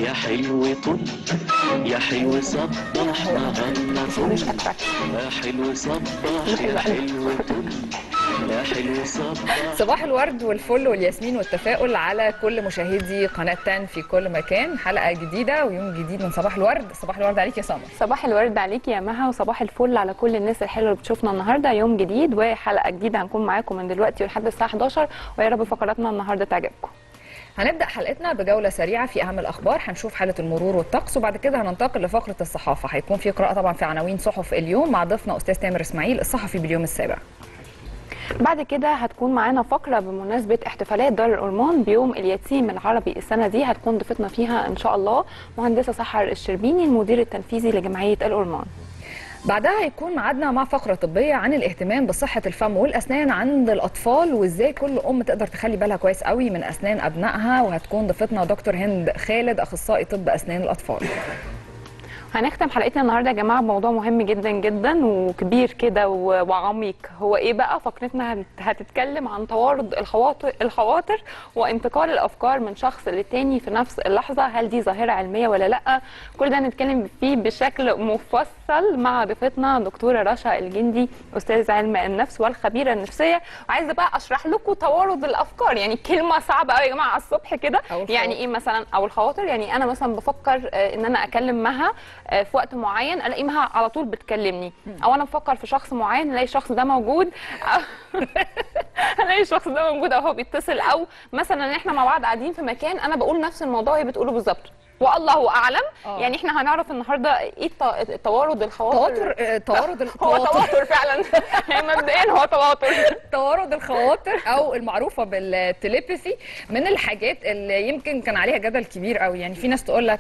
يا حلو طل يا حلو صبح نهارنا فل مش أكتر يا حلو صبح يا حلو طل يا حلو صبح صباح الورد والفل والياسمين والتفاؤل على كل مشاهدي قناه تان في كل مكان حلقه جديده ويوم جديد من صباح الورد صباح الورد عليك يا سمر صباح الورد عليكي يا مها وصباح الفل على كل الناس الحلوه اللي بتشوفنا النهارده يوم جديد وحلقه جديده هنكون معاكم من دلوقتي ولحد الساعه 11 ويا رب فقراتنا النهارده تعجبكم هنبدا حلقتنا بجوله سريعه في اهم الاخبار هنشوف حاله المرور والطقس وبعد كده هننتقل لفقره الصحافه هيكون في قراءه طبعا في عناوين صحف اليوم مع ضيفنا استاذ تامر اسماعيل الصحفي باليوم السابع بعد كده هتكون معانا فقره بمناسبه احتفالات دار الأرمان بيوم اليتيم العربي السنه دي هتكون ضيفتنا فيها ان شاء الله مهندسه سحر الشربيني المدير التنفيذي لجمعيه الأرمان بعدها هيكون ميعادنا مع فقره طبيه عن الاهتمام بصحه الفم والاسنان عند الاطفال وازاي كل ام تقدر تخلي بالها كويس قوي من اسنان ابنائها وهتكون ضيفتنا دكتور هند خالد اخصائي طب اسنان الاطفال هنختم حلقتنا النهارده يا جماعه بموضوع مهم جدا جدا وكبير كده و- وعميق هو ايه بقى فقرتنا هت- هتتكلم عن توارد الخواطر الخواطر وانتقال الافكار من شخص للتاني في نفس اللحظه هل دي ظاهره علميه ولا لا كل ده هنتكلم فيه بشكل مفصل مع ضيفتنا دكتوره رشا الجندي استاذ علم النفس والخبيره النفسيه وعايزه بقى اشرح لكم توارد الافكار يعني كلمه صعبه قوي يا جماعه على الصبح كده أو الخواطر. يعني ايه مثلا او الخواطر يعني انا مثلا بفكر آه، ان انا اكلم مها آه، في وقت معين الاقي مها على طول بتكلمني او انا بفكر في شخص معين الاقي الشخص ده موجود أو- الاقي الشخص ده موجود او هو بيتصل او مثلا احنا مع بعض قاعدين في مكان انا بقول نفس الموضوع وهي بتقوله بالظبط والله اعلم آه. يعني احنا هنعرف النهارده ايه الت- التوارد الخواطر تواتر آه، توارد هو الخواطر تواتر فعلا يعني مبدئيا هو تواتر توارد الخواطر او المعروفه بالتليباثي من الحاجات اللي يمكن كان عليها جدل كبير قوي يعني في ناس تقول لك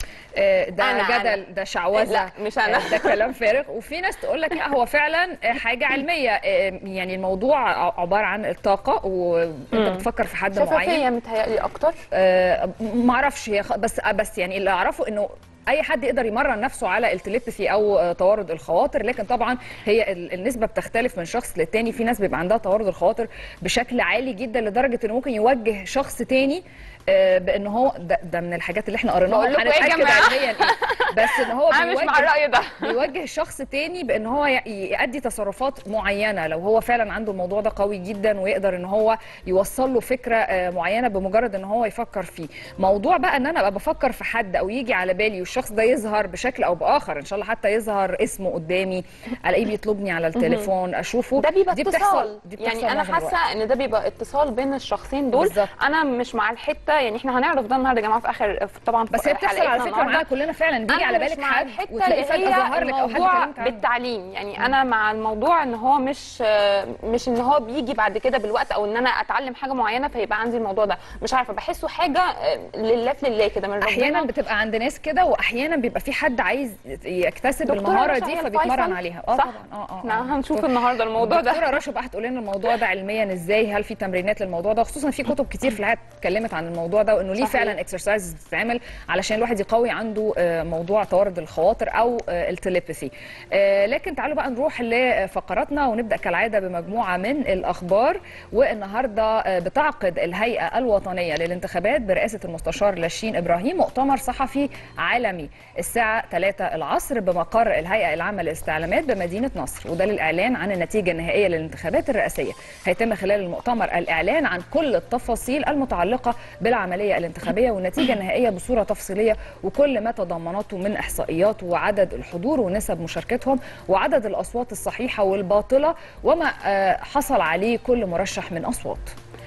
آه، ده أنا- جدل أنا. ده شعوذه لا، مش أنا. آه، ده كلام فارغ وفي ناس تقول لك لا هو فعلا آه، حاجه علميه آه، يعني الموضوع عباره عن الطاقه وانت بتفكر في حد معين شفافيه متهيألي اكتر آه، ما اعرفش هي خ- بس بس يعني اللي اعرفه انه اي حد يقدر يمرن نفسه على التليباثي او آه، توارد الخواطر لكن طبعا هي ال- النسبه بتختلف من شخص للتاني في ناس بيبقى عندها توارد الخواطر بشكل عالي جدا لدرجه انه ممكن يوجه شخص تاني آه، بان هو ده, ده من الحاجات اللي احنا قريناها بقول لكم إيه يا هنتاكد جماعة؟ علميا ايه بس ان هو انا مش مع بيوجه- الراي ده بيوجه شخص تاني بان هو ي- يؤدي تصرفات معينه لو هو فعلا عنده الموضوع ده قوي جدا ويقدر ان هو يوصل له فكره آه، معينه بمجرد ان هو يفكر فيه موضوع بقى ان انا ابقى بفكر في حد او يجي على بالي والشخص ده يظهر بشكل او باخر ان شاء الله حتى يظهر اسمه قدامي الاقيه بيطلبني على التليفون اشوفه ده بيبقى دي اتصال بتحصل دي بتحصل يعني انا معظم الوقت. حاسه ان ده بيبقى اتصال بين الشخصين دول بالظبط. انا مش مع الحته يعني احنا هنعرف ده النهارده يا جماعه في اخر في- طبعا في بس هي بتحصل على حلقتنا فكره النهاردة. معانا كلنا فعلا بيجي أنا على مش بالك مع حد الحته وتلاقي اللي فجاه هي ظهر لك او حد الموضوع كلمت عنه بالتعليم يعني انا مع الموضوع ان هو مش مش ان هو بيجي بعد كده بالوقت او ان انا اتعلم حاجه معينه فيبقى عندي الموضوع ده مش عارفه بحسه حاجه لله في لله كده من ربنا احيانا بتبقى عند ناس كده واحيانا بيبقى في حد عايز يكتسب دكتورة المهاره رشا دي هي فبيتمرن الفيصل؟ عليها اه صح؟ طبعا اه اه احنا هنشوف دكتور- النهارده الموضوع ده دكتوره رشا بقى هتقول لنا الموضوع ده علميا ازاي هل في تمرينات للموضوع ده خصوصا في كتب كتير في الحياه اتكلمت عن الموضوع ده وانه ليه صحيح. فعلا اكسرسايز بتتعمل علشان الواحد يقوي عنده آه، موضوع توارد الخواطر او آه، التليباثي آه، لكن تعالوا بقى نروح لفقراتنا ونبدا كالعاده بمجموعه من الاخبار والنهارده آه، بتعقد الهيئه الوطنيه للانتخابات برئاسه المستشار لاشين ابراهيم مؤتمر صحفي عالمي الساعه 3 العصر بمقر الهيئه العامه للاستعلامات بمدينه نصر وده للاعلان عن النتيجه النهائيه للانتخابات الرئاسيه هيتم خلال المؤتمر الاعلان عن كل التفاصيل المتعلقه بالعمليه الانتخابيه والنتيجه النهائيه بصوره تفصيليه وكل ما تضمنته من احصائيات وعدد الحضور ونسب مشاركتهم وعدد الاصوات الصحيحه والباطله وما آه، حصل عليه كل مرشح من اصوات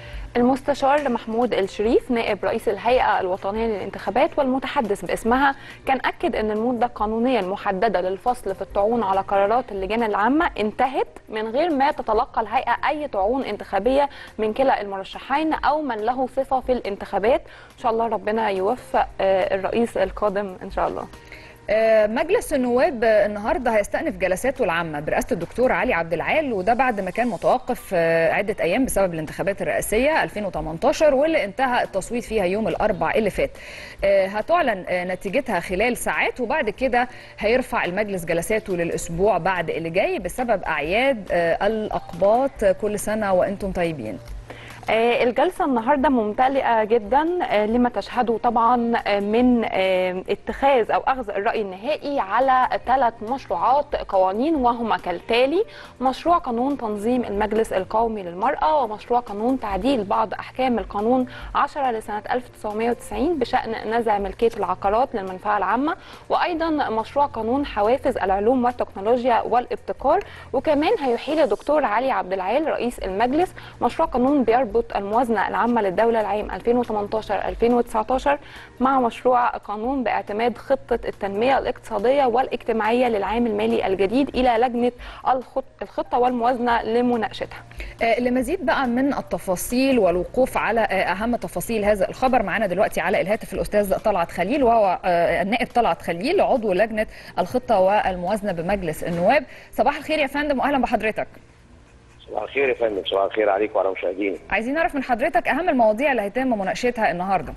المستشار محمود الشريف نائب رئيس الهيئة الوطنية للانتخابات والمتحدث باسمها كان أكد أن المدة القانونية المحددة للفصل في الطعون على قرارات اللجان العامة انتهت من غير ما تتلقى الهيئة أي طعون انتخابية من كلا المرشحين أو من له صفة في الانتخابات إن شاء الله ربنا يوفق آه، الرئيس القادم إن شاء الله آه، مجلس النواب آه، النهارده هيستأنف جلساته العامة برئاسة الدكتور علي عبد العال وده بعد ما كان متوقف آه، عدة أيام بسبب الانتخابات الرئاسية 2018 واللي انتهى التصويت فيها يوم الأربع اللي فات. آه، هتعلن آه، نتيجتها خلال ساعات وبعد كده هيرفع المجلس جلساته للأسبوع بعد اللي جاي بسبب أعياد آه، الأقباط كل سنة وأنتم طيبين. آه، الجلسة النهاردة ممتلئة جدا آه، لما تشهده طبعا آه، من آه، اتخاذ أو أخذ الرأي النهائي على ثلاث مشروعات قوانين وهما كالتالي مشروع قانون تنظيم المجلس القومي للمرأة ومشروع قانون تعديل بعض أحكام القانون 10 لسنة 1990 بشأن نزع ملكية العقارات للمنفعة العامة وأيضا مشروع قانون حوافز العلوم والتكنولوجيا والابتكار وكمان هيحيل الدكتور علي عبد العال رئيس المجلس مشروع قانون بيربط الموازنة العامة للدولة العام 2018-2019 مع مشروع قانون باعتماد خطة التنمية الاقتصادية والاجتماعية للعام المالي الجديد إلى لجنة الخط- الخطة والموازنة لمناقشتها آه، لمزيد بقى من التفاصيل والوقوف على آه، اهم تفاصيل هذا الخبر معنا دلوقتي على الهاتف الاستاذ طلعت خليل وهو آه، النائب طلعت خليل عضو لجنه الخطه والموازنه بمجلس النواب صباح الخير يا فندم واهلا بحضرتك صباح الخير يا فندم صباح الخير عليك وعلى مشاهدينك عايزين نعرف من حضرتك اهم المواضيع اللي هيتم مناقشتها النهارده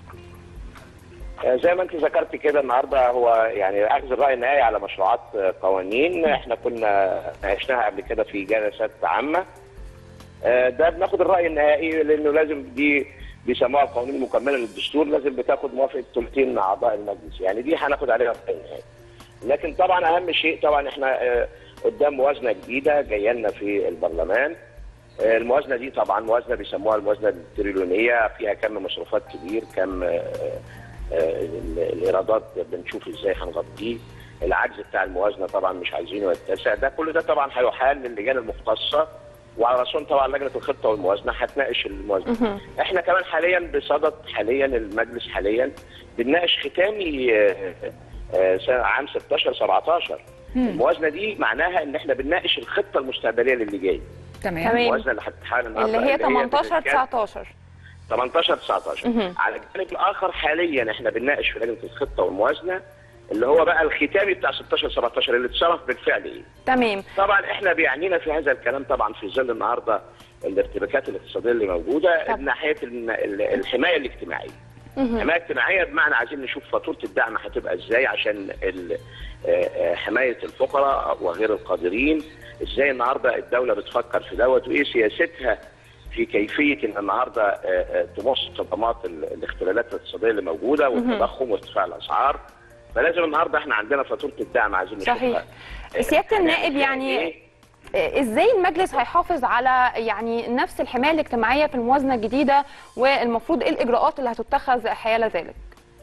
آه، زي ما انت ذكرت كده النهارده هو يعني اخذ الراي النهائي على مشروعات آه، قوانين احنا كنا ناقشناها قبل كده في جلسات عامه آه، ده بناخد الراي النهائي لانه لازم دي بيسموها القوانين المكمله للدستور لازم بتاخد موافقه ثلثين من اعضاء المجلس يعني دي هناخد عليها الراي النهائي لكن طبعا اهم شيء طبعا احنا آه، قدام موازنه جديده جايه لنا في البرلمان آه، الموازنه دي طبعا موازنه بيسموها الموازنه التريليونيه فيها كم مصروفات كبير كم آه، آه، ال- الايرادات بنشوف ازاي هنغطيه العجز بتاع الموازنه طبعا مش عايزينه يتسع ده كل ده طبعا هيحال للجان المختصه وعلى راسهم طبعا لجنه الخطه والموازنه هتناقش الموازنه احنا كمان حاليا بصدد حاليا المجلس حاليا بنناقش ختامي آه، آه، سنة- عام 16 17 الموازنه دي معناها ان احنا بنناقش الخطه المستقبليه للي جاي تمام تمام. الموازنه اللي هتتحال النهارده اللي هي 18 بالإسكان. 19 18 19 على الجانب الاخر حاليا احنا بنناقش في لجنه الخطه والموازنه اللي هو بقى الختامي بتاع 16 17 اللي اتصرف بالفعل ايه تمام طبعا احنا بيعنينا في هذا الكلام طبعا في ظل النهارده الارتباكات الاقتصاديه اللي موجوده طب. من ناحيه ال- ال- الحمايه الاجتماعيه الحمايه الاجتماعيه بمعنى عايزين نشوف فاتوره الدعم هتبقى ازاي عشان ال- آه، آه، حمايه الفقراء وغير القادرين ازاي النهارده الدوله بتفكر في دوت وايه سياستها في كيفيه ان النهارده آه، آه، تمص صدمات ال- الاختلالات الاقتصاديه اللي موجوده والتضخم وارتفاع الاسعار فلازم النهارده احنا عندنا فاتوره الدعم عايزين نشوفها صحيح. آه، سيادة النائب هنعمل فيها يعني إيه؟ آه، ازاي المجلس هيحافظ على يعني نفس الحمايه الاجتماعيه في الموازنه الجديده والمفروض ايه الاجراءات اللي هتتخذ حيال ذلك؟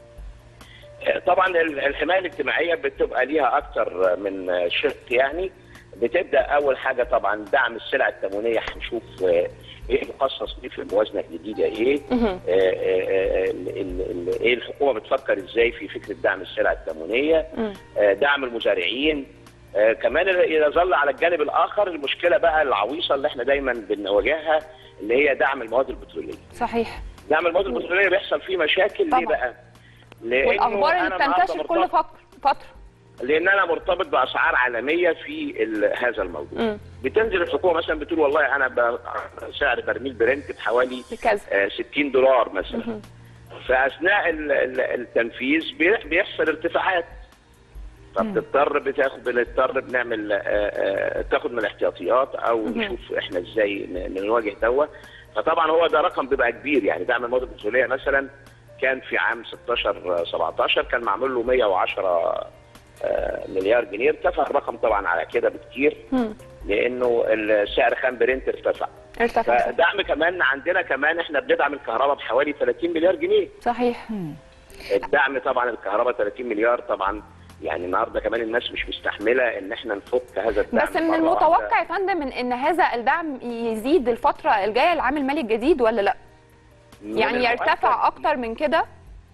طبعا ال- الحمايه الاجتماعيه بتبقى ليها اكتر من شق يعني بتبدا اول حاجه طبعا دعم السلع التموينيه هنشوف آه، ايه مخصص ليه في الموازنه الجديده ايه آه، آه، آه، ال- ال- ال- ايه الحكومه بتفكر ازاي في فكره دعم السلع التموينيه آه، دعم المزارعين آه، كمان يظل على الجانب الاخر المشكله بقى العويصه اللي احنا دايما بنواجهها اللي هي دعم المواد البتروليه صحيح دعم المواد البتروليه بيحصل فيه مشاكل طبعا. ليه بقى لأنه والاخبار اللي أنا النهاردة بتنتشر كل مرتبط- فتره فتره لان انا مرتبط باسعار عالميه في ال- هذا الموضوع مم. بتنزل الحكومه مثلا بتقول والله انا ب- سعر برميل برنت بحوالي بكذا آه، 60 دولار مثلا فاثناء ال- ال- التنفيذ بي- بيحصل ارتفاعات فبتضطر بتاخد بنضطر بنعمل آه، آه، تاخد من الاحتياطيات او نشوف احنا ازاي ن- نواجه دوت فطبعا هو ده رقم بيبقى كبير يعني دعم المواد البتروليه مثلا كان في عام 16 17 كان معمول له 110 آه، مليار جنيه ارتفع الرقم طبعا على كده بكتير مم. لانه السعر خام برنت ارتفع ارتفع فدعم كمان عندنا كمان احنا بندعم الكهرباء بحوالي 30 مليار جنيه صحيح الدعم طبعا الكهرباء 30 مليار طبعا يعني النهارده كمان الناس مش مستحمله ان احنا نفك هذا الدعم بس من مرة المتوقع واحدة. يا فندم من ان هذا الدعم يزيد الفتره الجايه العام المالي الجديد ولا لا؟ من يعني المؤكد- يرتفع اكتر من كده؟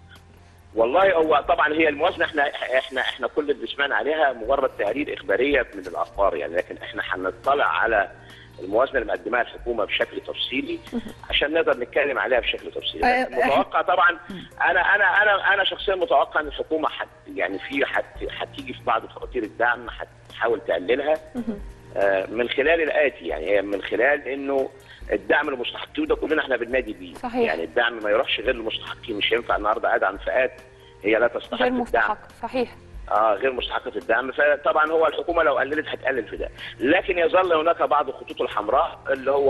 والله هو طبعا هي الموازنه احنا احنا احنا كل اللي سمعنا عليها مجرد تقارير اخباريه من الاخبار يعني لكن احنا هنطلع على الموازنه اللي مقدماها الحكومه بشكل تفصيلي عشان نقدر نتكلم عليها بشكل تفصيلي آه، لكن متوقع طبعا انا انا انا انا شخصيا متوقع ان الحكومه حت يعني في حت- هتيجي في بعض فواتير الدعم هتحاول تقللها آه، من خلال الاتي يعني هي من خلال انه الدعم للمستحقين وده كلنا احنا بننادي بيه صحيح. يعني الدعم ما يروحش غير للمستحقين مش هينفع النهارده ادعم فئات هي لا تستحق غير الدعم مستحق صحيح اه غير مستحقه الدعم فطبعا هو الحكومه لو قللت هتقلل في ده لكن يظل هناك بعض الخطوط الحمراء اللي هو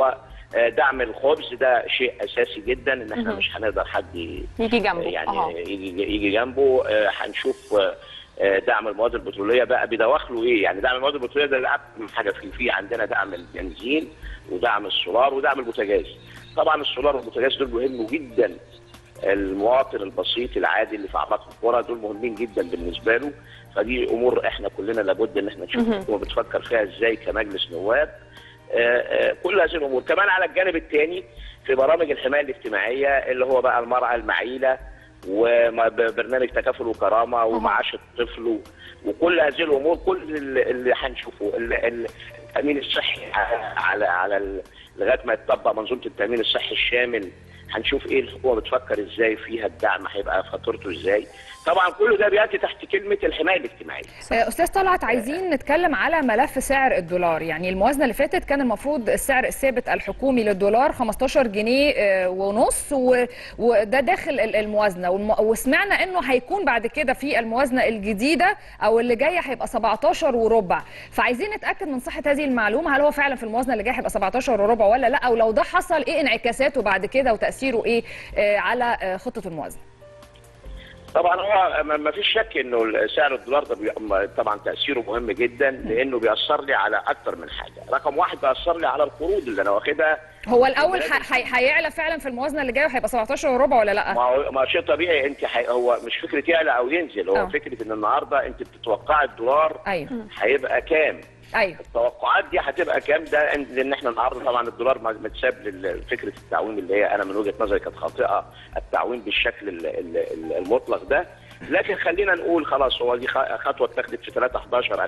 آه، دعم الخبز ده شيء اساسي جدا ان احنا مهم. مش هنقدر حد ي- يجي جنبه يعني أها. يجي يجي جنبه آه، هنشوف آه، آه، دعم المواد البتروليه بقى بدواخله ايه يعني دعم المواد البتروليه ده اللي اهم حاجه فيه في عندنا دعم البنزين ودعم السولار ودعم البوتاجاز طبعا السولار والبوتاجاز دول مهموا جدا المواطن البسيط العادي اللي في اعماق القرى دول مهمين جدا بالنسبه له فدي امور احنا كلنا لابد ان احنا نشوف مهم. الحكومه بتفكر فيها ازاي كمجلس نواب آه، آه، كل هذه الامور كمان على الجانب الثاني في برامج الحمايه الاجتماعيه اللي هو بقى المراه المعيله وبرنامج تكافل وكرامه ومعاش الطفل و- وكل هذه الامور كل اللي اللي هنشوفه ال- ال- التامين الصحي على على, على ال- لغايه ما يتطبق منظومه التامين الصحي الشامل هنشوف ايه الحكومه بتفكر ازاي فيها الدعم هيبقى فاتورته ازاي طبعا كل ده بياتي تحت كلمه الحمايه الاجتماعيه آه، استاذ طلعت عايزين نتكلم على ملف سعر الدولار يعني الموازنه اللي فاتت كان المفروض السعر الثابت الحكومي للدولار 15 جنيه آه، ونص و- وده داخل ال- الموازنه والم- وسمعنا انه هيكون بعد كده في الموازنه الجديده او اللي جايه هيبقى 17 وربع فعايزين نتاكد من صحه هذه المعلومه هل هو فعلا في الموازنه اللي جايه هيبقى 17 وربع ولا لا ولو ده حصل ايه انعكاساته بعد كده وتاثيره ايه آه، على آه، خطه الموازنه طبعا هو ما- ما فيش شك انه سعر الدولار ده بي- طبعا تاثيره مهم جدا لانه بيأثر لي على اكتر من حاجه، رقم واحد بيأثر لي على القروض اللي انا واخدها هو الاول ح- ح- هيعلى فعلا في الموازنه اللي جايه وهيبقى 17 وربع ولا لا ما هو ما هو شيء طبيعي انت حي... هو مش فكره يعلى او ينزل هو آه. فكره ان النهارده انت بتتوقعي الدولار ايوه هيبقى كام؟ ايوه التوقعات دي هتبقى كام ده لان احنا النهارده طبعا الدولار متساب لفكره التعويم اللي هي انا من وجهه نظري كانت خاطئه التعويم بالشكل ال- ال- ال- المطلق ده لكن خلينا نقول خلاص هو دي خ- خطوه اتخذت في 3 11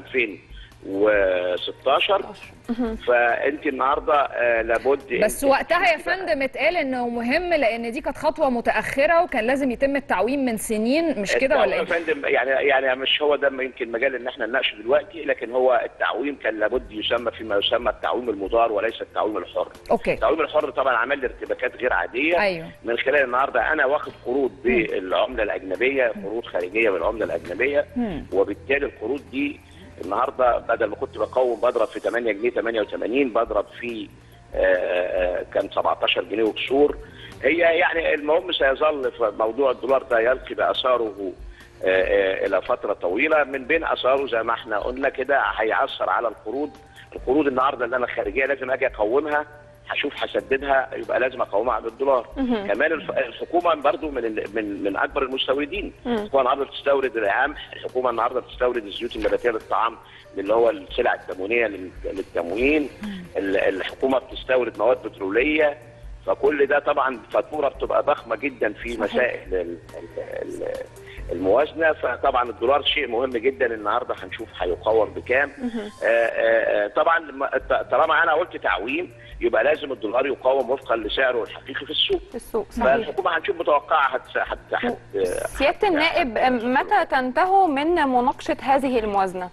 2016 فانت النهارده آه، لابد بس إنت- وقتها يا فندم اتقال انه مهم لان دي كانت خطوه متاخره وكان لازم يتم التعويم من سنين مش كده ولا التعويم ايه؟ يا فندم يعني يعني مش هو ده يمكن مجال ان احنا نناقشه دلوقتي لكن هو التعويم كان لابد يسمى فيما يسمى التعويم المضار وليس التعويم الحر. اوكي التعويم الحر طبعا عمل لي ارتباكات غير عاديه ايوه من خلال النهارده انا واخد قروض بالعمله الاجنبيه قروض خارجيه بالعمله الاجنبيه مم. وبالتالي القروض دي النهارده بدل ما كنت بقوم بضرب في 8 جنيه 88 بضرب في آه، آه، كان 17 جنيه وكسور هي يعني المهم سيظل في موضوع الدولار ده يلقي باثاره آه، آه، الى فتره طويله من بين اثاره زي ما احنا قلنا كده هيأثر على القروض القروض النهارده اللي انا خارجيه لازم اجي اقومها هشوف هسددها يبقى لازم اقومها بالدولار كمان الف- الحكومه برضو من ال- من من اكبر المستوردين الحكومه النهارده بتستورد القمح الحكومه النهارده بتستورد الزيوت النباتيه للطعام اللي هو السلع التموينيه لل- للتموين ال- الحكومه بتستورد مواد بتروليه فكل ده طبعا فاتوره بتبقى ضخمه جدا في صحيح. مسائل ال- ال- ال- الموازنه فطبعا الدولار شيء مهم جدا النهارده هنشوف هيقوم بكام آه، آه، آه، طبعا ما- ط- طالما انا قلت تعويم يبقى لازم الدولار يقوم وفقا لسعره الحقيقي في السوق في السوق صحيح فالحكومه هنشوف متوقعه هت هت هت سيادة النائب متى تنتهوا من مناقشة هذه الموازنة؟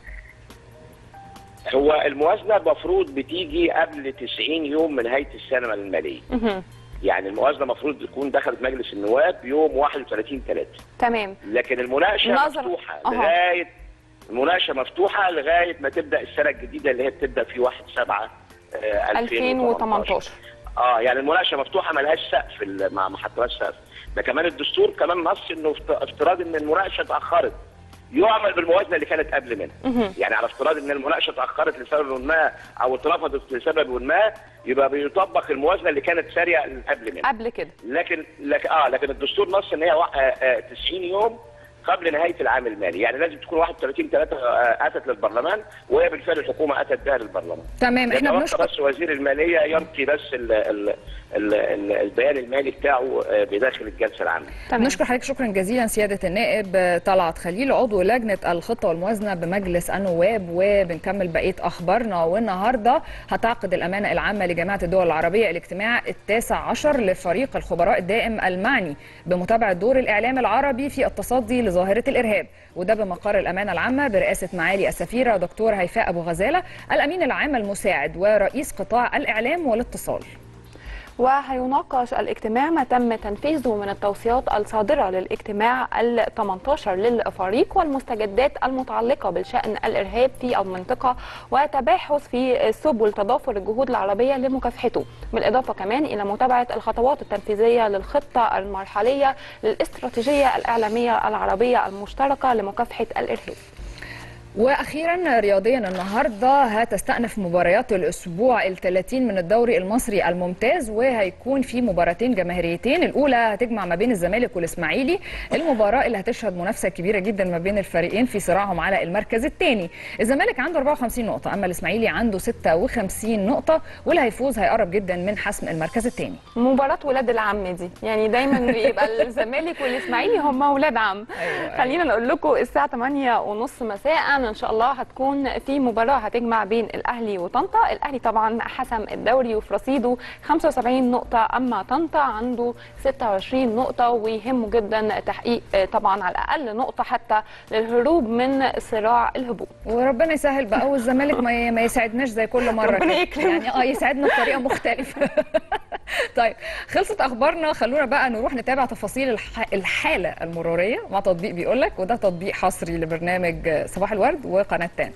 هو الموازنه المفروض بتيجي قبل 90 يوم من نهايه السنه الماليه مهم. يعني الموازنه المفروض تكون دخلت مجلس النواب يوم 31 3 تمام لكن المناقشه نظر- مفتوحه أها. لغايه المناقشه مفتوحه لغايه ما تبدا السنه الجديده اللي هي بتبدا في 1 7 2018 اه يعني المناقشه مفتوحه ملهاش سقف ال- ما ما حطهاش سقف ده كمان الدستور كمان نص انه افت- افتراض ان المناقشه اتاخرت يعمل بالموازنه اللي كانت قبل منها يعني على افتراض ان المناقشه اتاخرت لسبب ما او اترفضت لسبب ما يبقى بيطبق الموازنه اللي كانت ساريه قبل منها قبل كده لكن لكن اه لكن الدستور نص ان هي وا- آه، آه، 90 يوم قبل نهايه العام المالي يعني لازم تكون 31 3 اتت للبرلمان وهي بالفعل الحكومه اتت بها للبرلمان تمام احنا يتوقع بنشكر بس وزير الماليه يلقي بس ال ال ال ال البيان المالي بتاعه آه، بداخل الجلسه العامه تمام نشكر حضرتك شكرا جزيلا سياده النائب طلعت خليل عضو لجنه الخطه والموازنه بمجلس النواب وبنكمل بقيه اخبارنا والنهارده هتعقد الامانه العامه لجامعه الدول العربيه الاجتماع التاسع عشر لفريق الخبراء الدائم المعني بمتابعه دور الاعلام العربي في التصدي لظاهره الارهاب وده بمقر الامانه العامه برئاسه معالي السفيره دكتور هيفاء ابو غزاله الامين العام المساعد ورئيس قطاع الاعلام والاتصال وهيناقش الاجتماع ما تم تنفيذه من التوصيات الصادرة للاجتماع ال 18 للفريق والمستجدات المتعلقة بالشأن الإرهاب في المنطقة وتباحث في سبل تضافر الجهود العربية لمكافحته بالإضافة كمان إلى متابعة الخطوات التنفيذية للخطة المرحلية للاستراتيجية الإعلامية العربية المشتركة لمكافحة الإرهاب واخيرا رياضيا النهارده هتستأنف مباريات الاسبوع ال 30 من الدوري المصري الممتاز وهيكون في مباراتين جماهيريتين الاولى هتجمع ما بين الزمالك والاسماعيلي المباراه اللي هتشهد منافسه كبيره جدا ما بين الفريقين في صراعهم على المركز الثاني الزمالك عنده 54 نقطه اما الاسماعيلي عنده 56 نقطه واللي هيفوز هيقرب جدا من حسم المركز الثاني مباراة ولاد العم دي يعني دايما بيبقى الزمالك والاسماعيلي هم ولاد عم أيوة. خلينا نقول لكم الساعة 8 ونص مساء ان شاء الله هتكون في مباراة هتجمع بين الاهلي وطنطا الاهلي طبعا حسم الدوري وفي رصيده 75 نقطة اما طنطا عنده 26 نقطة ويهمه جدا تحقيق آه، طبعا على الاقل نقطة حتى للهروب من صراع الهبوط وربنا يسهل بقى والزمالك ما ي- ما يساعدناش زي كل مره ربنا كده. يكرمه. يعني اه يساعدنا بطريقه مختلفه طيب خلصت اخبارنا خلونا بقى نروح نتابع تفاصيل الح... الحاله المروريه مع تطبيق بيقول لك وده تطبيق حصري لبرنامج صباح الورد وقناه تان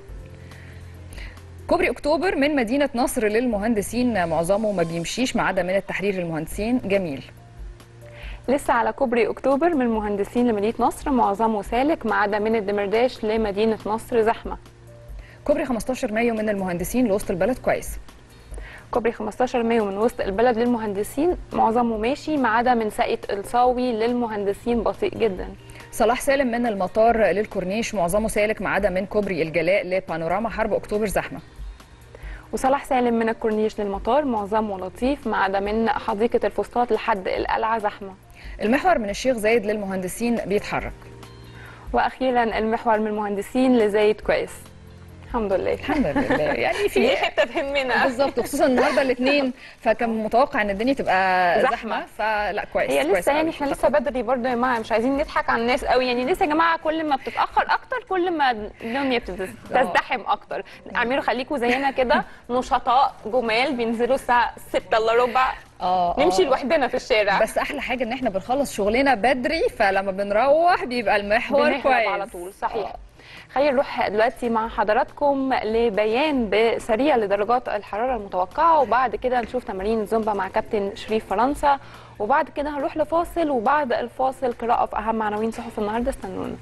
كوبري اكتوبر من مدينه نصر للمهندسين معظمه ما بيمشيش ما عدا من التحرير للمهندسين جميل لسه على كوبري اكتوبر من المهندسين لمدينة نصر معظمه سالك ما عدا من الدمرداش لمدينة نصر زحمة كوبري 15 مايو من المهندسين لوسط البلد كويس كوبري 15 مايو من وسط البلد للمهندسين معظمه ماشي ما عدا من ساقية الصاوي للمهندسين بطيء جدا صلاح سالم من المطار للكورنيش معظمه سالك ما عدا من كوبري الجلاء لبانوراما حرب اكتوبر زحمه وصلاح سالم من الكورنيش للمطار معظمه لطيف ما عدا من حديقة الفسطاط لحد القلعة زحمة المحور من الشيخ زايد للمهندسين بيتحرك واخيرا المحور من المهندسين لزايد كويس الحمد لله الحمد لله يعني دي في حته تهمنا بالظبط وخصوصا النهارده الاثنين فكان متوقع ان الدنيا تبقى زحمة. زحمه فلا كويس هي كويس لسه يعني قوي. احنا لسه بدري برضه يا جماعه مش عايزين نضحك على الناس قوي يعني لسه يا جماعه كل ما بتتاخر اكتر كل ما الدنيا بتزدحم اكتر اعملوا خليكم زينا كده نشطاء جمال بينزلوا الساعه 6 الا ربع اه نمشي آه. لوحدنا في الشارع بس احلى حاجه ان احنا بنخلص شغلنا بدري فلما بنروح بيبقى المحور بنهرب كويس على طول صحيح خلينا نروح دلوقتي مع حضراتكم لبيان سريع لدرجات الحراره المتوقعه وبعد كده نشوف تمارين الزومبا مع كابتن شريف فرنسا وبعد كده هنروح لفاصل وبعد الفاصل قراءه في اهم عناوين صحف النهارده استنونا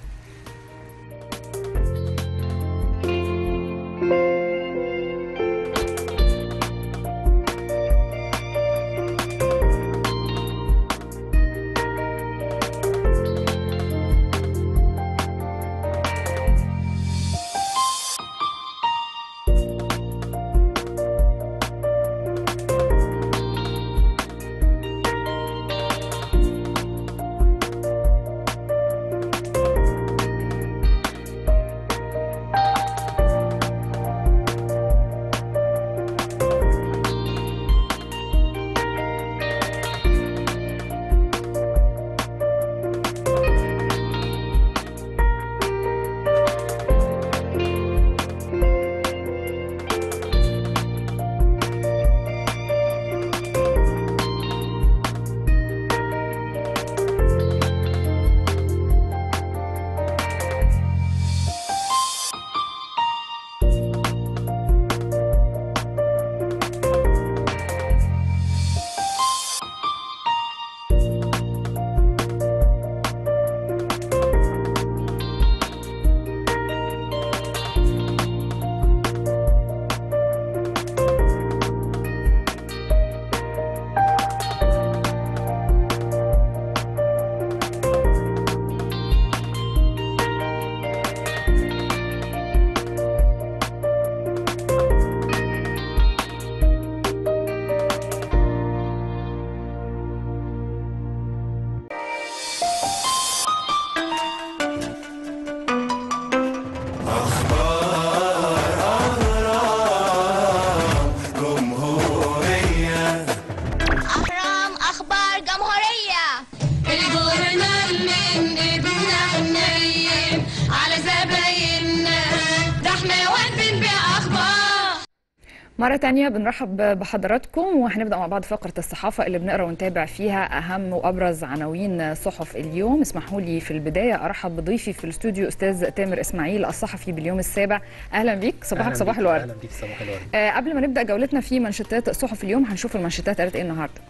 مرة تانية بنرحب بحضراتكم وهنبدأ مع بعض فقرة الصحافة اللي بنقرا ونتابع فيها أهم وأبرز عناوين صحف اليوم اسمحوا لي في البداية أرحب بضيفي في الاستوديو أستاذ تامر إسماعيل الصحفي باليوم السابع أهلا بيك صباحك أهلاً صباح بيك- الورد اهلا بيك صباح الورد آه قبل ما نبدأ جولتنا في منشطات صحف اليوم هنشوف المنشطات قالت إيه النهاردة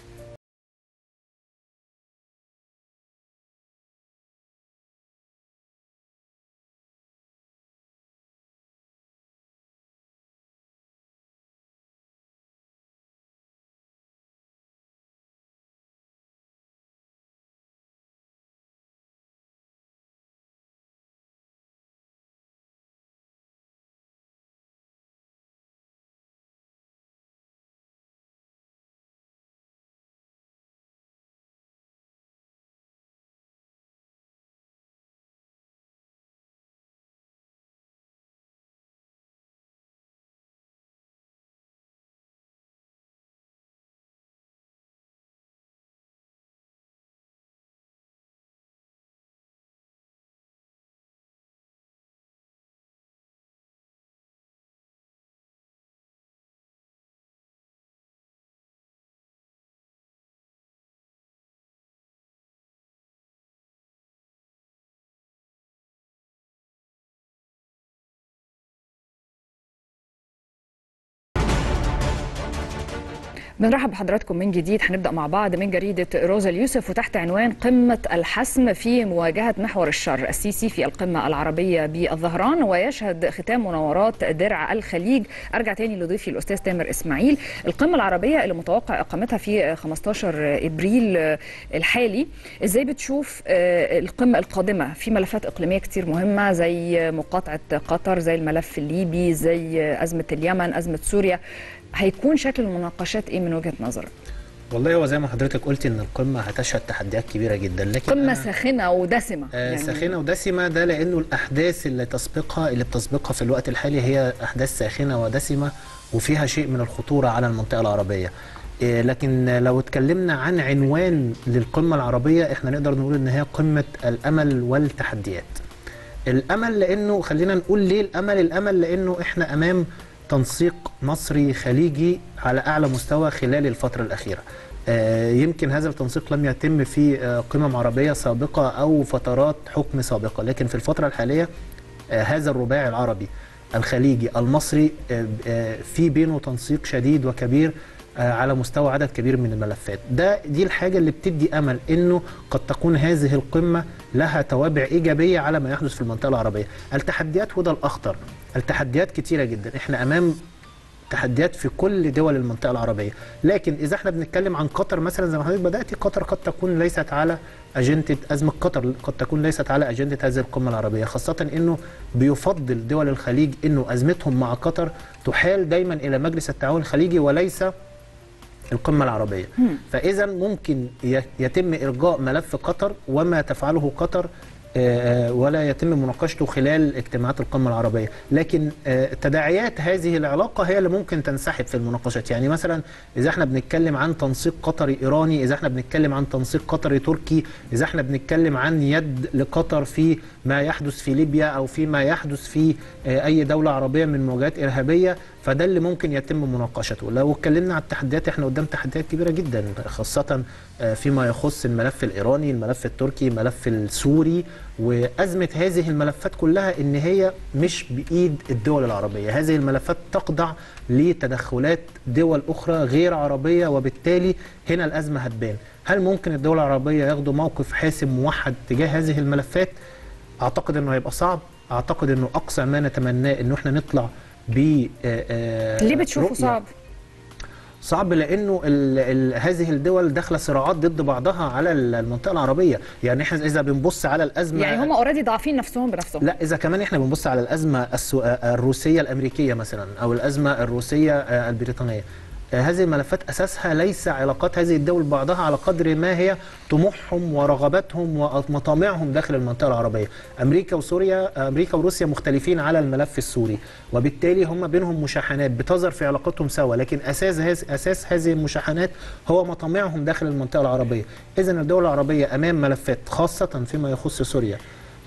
بنرحب بحضراتكم من جديد هنبدا مع بعض من جريده روزا اليوسف وتحت عنوان قمه الحسم في مواجهه محور الشر السيسي في القمه العربيه بالظهران ويشهد ختام مناورات درع الخليج ارجع تاني لضيفي الاستاذ تامر اسماعيل القمه العربيه اللي متوقع اقامتها في 15 ابريل الحالي ازاي بتشوف آه، القمه القادمه في ملفات اقليميه كتير مهمه زي مقاطعه قطر زي الملف الليبي زي ازمه اليمن ازمه سوريا هيكون شكل المناقشات ايه من وجهه نظرك؟ والله هو زي ما حضرتك قلت ان القمه هتشهد تحديات كبيره جدا لكن قمه أنا- ساخنه ودسمه آه ساخنه ودسمه ده لانه الاحداث اللي تسبقها اللي بتسبقها في الوقت الحالي هي احداث ساخنه ودسمه وفيها شيء من الخطوره على المنطقه العربيه آه لكن لو اتكلمنا عن عنوان للقمه العربيه احنا نقدر نقول ان هي قمه الامل والتحديات الامل لانه خلينا نقول ليه الامل الامل لانه احنا امام تنسيق مصري خليجي على اعلى مستوى خلال الفتره الاخيره آه، يمكن هذا التنسيق لم يتم في آه، قمم عربيه سابقه او فترات حكم سابقه لكن في الفتره الحاليه آه، هذا الرباعي العربي الخليجي المصري آه، آه، في بينه تنسيق شديد وكبير آه، على مستوى عدد كبير من الملفات ده دي الحاجة اللي بتدي أمل أنه قد تكون هذه القمة لها توابع إيجابية على ما يحدث في المنطقة العربية التحديات وده الأخطر التحديات كتيرة جدا احنا أمام تحديات في كل دول المنطقه العربيه لكن اذا احنا بنتكلم عن قطر مثلا زي ما حضرتك بدات قطر قد تكون ليست على اجنده ازمه قطر قد تكون ليست على اجنده هذه القمه العربيه خاصه انه بيفضل دول الخليج انه ازمتهم مع قطر تحال دايما الى مجلس التعاون الخليجي وليس القمة العربية فإذا ممكن ي- يتم إرجاء ملف قطر وما تفعله قطر آه، آه، ولا يتم مناقشته خلال اجتماعات القمة العربية لكن آه، تداعيات هذه العلاقة هي اللي ممكن تنسحب في المناقشات يعني مثلا إذا احنا بنتكلم عن تنسيق قطري إيراني إذا احنا بنتكلم عن تنسيق قطري تركي إذا احنا بنتكلم عن يد لقطر في ما يحدث في ليبيا أو في ما يحدث في آه، أي دولة عربية من مواجهات إرهابية فده اللي ممكن يتم مناقشته لو اتكلمنا عن التحديات احنا قدام تحديات كبيرة جدا خاصة آه، فيما يخص الملف الإيراني الملف التركي الملف السوري وأزمة هذه الملفات كلها إن هي مش بإيد الدول العربية هذه الملفات تخضع لتدخلات دول أخرى غير عربية وبالتالي هنا الأزمة هتبان هل ممكن الدول العربية ياخدوا موقف حاسم موحد تجاه هذه الملفات اعتقد انه هيبقى صعب اعتقد انه اقصى ما نتمناه انه احنا نطلع ب آه، آه، ليه بتشوفه رؤية. صعب؟ صعب لانه ال ال هذه الدول داخله صراعات ضد بعضها على المنطقه العربيه يعني احنا اذا بنبص على الازمه يعني هم اوريدي ضعفين نفسهم بنفسهم لا اذا كمان احنا بنبص على الازمه السو... آه، الروسيه الامريكيه مثلا او الازمه الروسيه آه، البريطانيه آه، هذه الملفات اساسها ليس علاقات هذه الدول بعضها على قدر ما هي طموحهم ورغباتهم ومطامعهم داخل المنطقه العربيه امريكا وسوريا امريكا وروسيا مختلفين على الملف السوري وبالتالي هم بينهم مشاحنات بتظهر في علاقتهم سوا لكن اساس هز... اساس هذه المشاحنات هو مطامعهم داخل المنطقه العربيه اذا الدول العربيه امام ملفات خاصه فيما يخص سوريا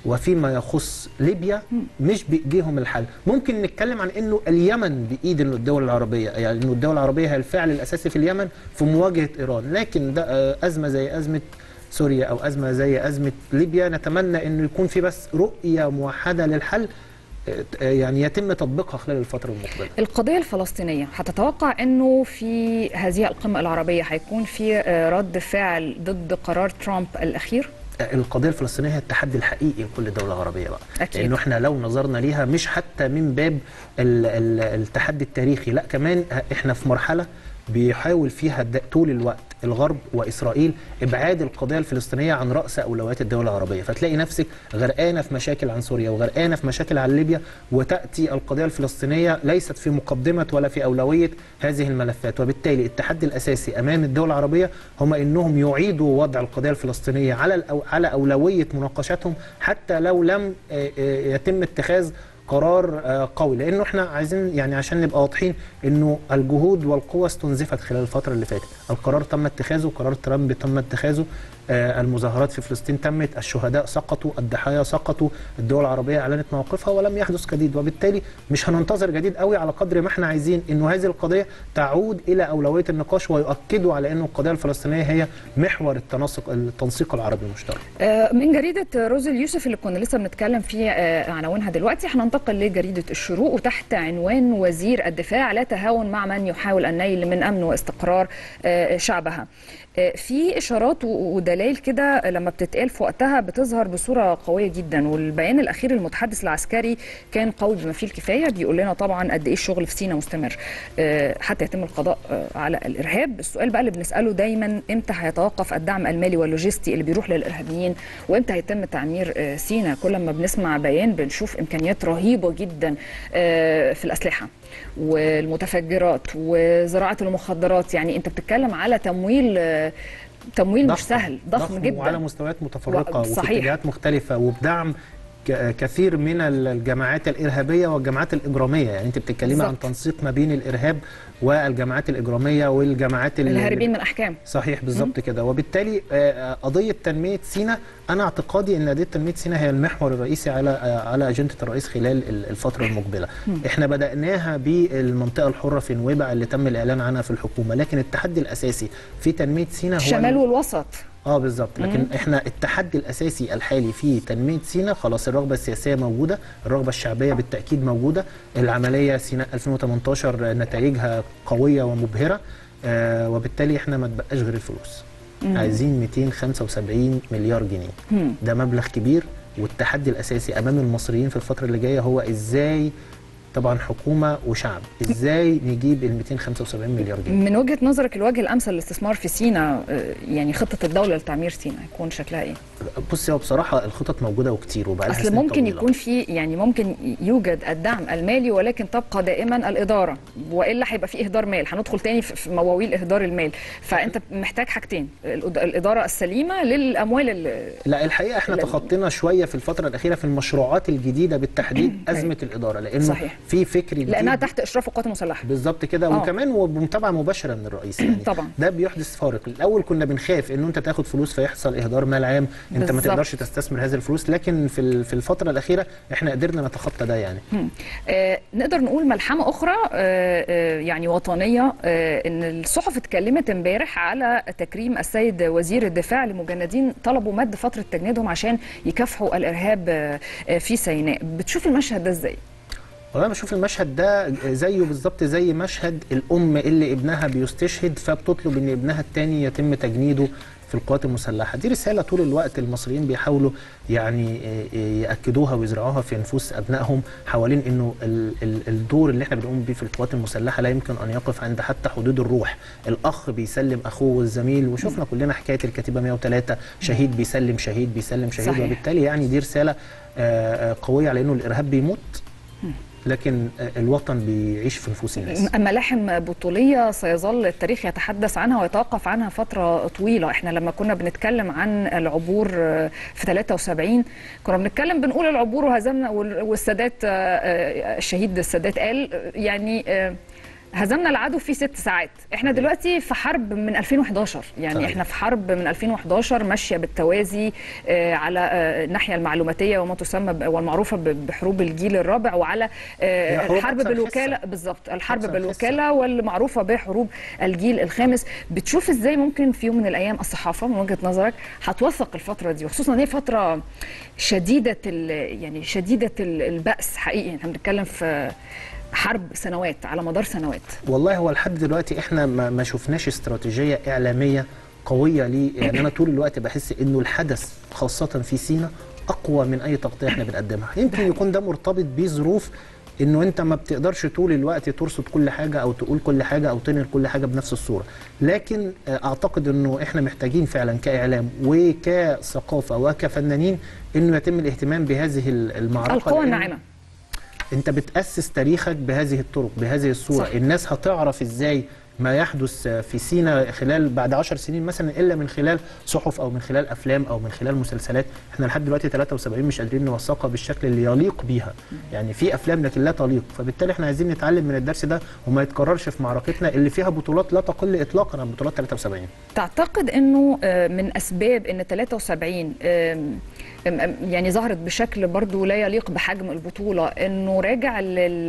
وفيما يخص ليبيا مش بايديهم الحل ممكن نتكلم عن انه اليمن بايد إنه الدول العربيه يعني انه الدول العربيه هي الفاعل الاساسي في اليمن في مواجهه ايران لكن ده آه، ازمه زي ازمه سوريا او ازمه زي ازمه ليبيا نتمنى انه يكون في بس رؤيه موحده للحل آه، يعني يتم تطبيقها خلال الفتره المقبله القضية الفلسطينية هتتوقع انه في هذه القمة العربية هيكون في آه، رد فعل ضد قرار ترامب الأخير؟ القضيه الفلسطينيه هي التحدي الحقيقي لكل دوله عربيه بقى أكيد. لانه احنا لو نظرنا ليها مش حتى من باب ال- ال- التحدي التاريخي لا كمان احنا في مرحله بيحاول فيها د- طول الوقت الغرب واسرائيل ابعاد القضيه الفلسطينيه عن راس اولويات الدول العربيه فتلاقي نفسك غرقانه في مشاكل عن سوريا وغرقانه في مشاكل عن ليبيا وتاتي القضيه الفلسطينيه ليست في مقدمه ولا في اولويه هذه الملفات وبالتالي التحدي الاساسي امام الدول العربيه هم انهم يعيدوا وضع القضيه الفلسطينيه على الأو على اولويه مناقشتهم حتى لو لم آه، آه، يتم اتخاذ قرار آه، قوي لانه احنا عايزين يعني عشان نبقى واضحين انه الجهود والقوى استنزفت خلال الفتره اللي فاتت القرار تم اتخاذه قرار ترامب تم اتخاذه آه، المظاهرات في فلسطين تمت الشهداء سقطوا الضحايا سقطوا الدول العربيه اعلنت موقفها ولم يحدث جديد وبالتالي مش هننتظر جديد قوي على قدر ما احنا عايزين انه هذه القضيه تعود الى اولويه النقاش ويؤكدوا على انه القضيه الفلسطينيه هي محور التناسق التنسيق العربي المشترك آه، من جريدة روز اليوسف اللي كنا لسه بنتكلم في آه، عناوينها دلوقتي هننتقل لجريدة الشروق وتحت عنوان وزير الدفاع لا تهاون مع من يحاول النيل من أمن واستقرار آه، شعبها آه، في إشارات و- ودلائل كده لما بتتقال في وقتها بتظهر بصورة قوية جدا والبيان الأخير المتحدث العسكري كان قوي بما فيه الكفاية بيقول لنا طبعا قد إيه الشغل في سينا مستمر آه، حتى يتم القضاء آه، على الإرهاب السؤال بقى اللي بنسأله دايما إمتى هيتوقف الدعم المالي واللوجستي اللي بيروح للإرهابيين وإمتى هيتم تعمير آه، سينا كل ما بنسمع بيان بنشوف إمكانيات رهيبة جدا آه، في الأسلحة والمتفجرات وزراعة المخدرات يعني أنت بتتكلم على تمويل آه، تمويل مش ضخم. سهل ضخم, جدا وعلى مستويات متفرقه و- وفي صحيح. اتجاهات مختلفه وبدعم ك- كثير من الجماعات الارهابيه والجماعات الاجراميه يعني انت بتتكلمي عن بالظبط. تنسيق ما بين الارهاب والجماعات الاجراميه والجماعات ال- الهاربين من أحكام صحيح بالظبط كده وبالتالي آه، قضيه تنميه سينا انا اعتقادي ان قضيه تنميه سينا هي المحور الرئيسي على آه، على اجنده الرئيس خلال ال- الفتره المقبله احنا بداناها بالمنطقه الحره في نويبع اللي تم الاعلان عنها في الحكومه لكن التحدي الاساسي في تنميه سينا هو الشمال والوسط اه بالظبط لكن احنا التحدي الاساسي الحالي في تنميه سينا خلاص الرغبه السياسيه موجوده الرغبه الشعبيه بالتاكيد موجوده العمليه سيناء 2018 نتائجها قويه ومبهره آه وبالتالي احنا ما تبقاش غير الفلوس عايزين 275 مليار جنيه ده مبلغ كبير والتحدي الاساسي امام المصريين في الفتره اللي جايه هو ازاي طبعا حكومه وشعب ازاي نجيب ال 275 مليار جنيه من وجهة نظرك الوجه الأمثل للاستثمار في سينا آه، يعني خطة الدولة لتعمير سينا هيكون شكلها إيه؟ بصي هو بصراحه الخطط موجوده وكتير وبقى لها اصل سنين ممكن طويلة. يكون في يعني ممكن يوجد الدعم المالي ولكن تبقى دائما الاداره والا هيبقى في اهدار مال هندخل تاني في في مواويل اهدار المال فانت محتاج حاجتين الإد- الاداره السليمه للاموال اللي لا الحقيقه احنا لا. تخطينا شويه في الفتره الاخيره في المشروعات الجديده بالتحديد ازمه الاداره لانه صحيح. في فكر جديد لانها تحت اشراف القوات المسلحه بالظبط كده آه. وكمان وبمتابعه مباشره من الرئيس يعني طبعا. ده بيحدث فارق الاول كنا بنخاف انه انت تاخد فلوس فيحصل اهدار مال عام انت ما بالظبط. تقدرش تستثمر هذه الفلوس لكن في ال- في الفتره الاخيره احنا قدرنا نتخطى ده يعني آه نقدر نقول ملحمه اخرى آه آه يعني وطنيه آه ان الصحف اتكلمت امبارح على تكريم السيد وزير الدفاع لمجندين طلبوا مد فتره تجنيدهم عشان يكافحوا الارهاب آه آه في سيناء بتشوف المشهد ده ازاي والله بشوف المشهد ده زيه بالظبط زي مشهد الام اللي ابنها بيستشهد فبتطلب ان ابنها الثاني يتم تجنيده في القوات المسلحه دي رساله طول الوقت المصريين بيحاولوا يعني ياكدوها ويزرعوها في نفوس ابنائهم حوالين انه ال- ال- الدور اللي احنا بنقوم بيه في القوات المسلحه لا يمكن ان يقف عند حتى حدود الروح الاخ بيسلم اخوه والزميل وشفنا كلنا حكايه الكتيبه 103 شهيد بيسلم شهيد بيسلم شهيد صحيح. وبالتالي يعني دي رساله آه، آه، قويه على انه الارهاب بيموت لكن الوطن بيعيش في نفوس الناس ملاحم بطولية سيظل التاريخ يتحدث عنها ويتوقف عنها فترة طويلة احنا لما كنا بنتكلم عن العبور آه، في 73 كنا بنتكلم بنقول العبور وهزمنا وال- والسادات آه، آه، الشهيد السادات قال آه، يعني آه، هزمنا العدو في ست ساعات احنا دلوقتي في حرب من 2011 يعني صحيح. احنا في حرب من 2011 ماشيه بالتوازي آه، على آه، الناحيه المعلوماتيه وما تسمى ب- والمعروفه ب- بحروب الجيل الرابع وعلى آه، هي حروب الحرب أكثر بالوكاله حسة. بالظبط الحرب أكثر بالوكاله والمعروفه بحروب الجيل الخامس بتشوف ازاي ممكن في يوم من الايام الصحافه من وجهه نظرك هتوثق الفتره دي وخصوصا ان هي فتره شديده ال- يعني شديده ال- البأس حقيقي احنا بنتكلم في حرب سنوات على مدار سنوات والله هو لحد دلوقتي احنا ما, ما شفناش استراتيجيه اعلاميه قويه ليه يعني انا طول الوقت بحس انه الحدث خاصه في سينا اقوى من اي تغطيه احنا بنقدمها يمكن يكون ده مرتبط بظروف انه انت ما بتقدرش طول الوقت ترصد كل حاجه او تقول كل حاجه او تنقل كل حاجه بنفس الصوره لكن آه، اعتقد انه احنا محتاجين فعلا كاعلام وكثقافه وكفنانين انه يتم الاهتمام بهذه المعركه القوى لأن- الناعمه انت بتأسس تاريخك بهذه الطرق بهذه الصورة صح. صح. الناس هتعرف ازاي ما يحدث في سينا خلال بعد عشر سنين مثلا الا من خلال صحف او من خلال افلام او من خلال مسلسلات احنا لحد دلوقتي 73 مش قادرين نوثقها بالشكل اللي يليق بيها يعني في افلام لكن لا تليق فبالتالي احنا عايزين نتعلم من الدرس ده وما يتكررش في معركتنا اللي فيها بطولات لا تقل اطلاقا عن بطولات 73 تعتقد انه آه، من اسباب ان 73 آم، آم، آم، يعني ظهرت بشكل برضو لا يليق بحجم البطوله انه راجع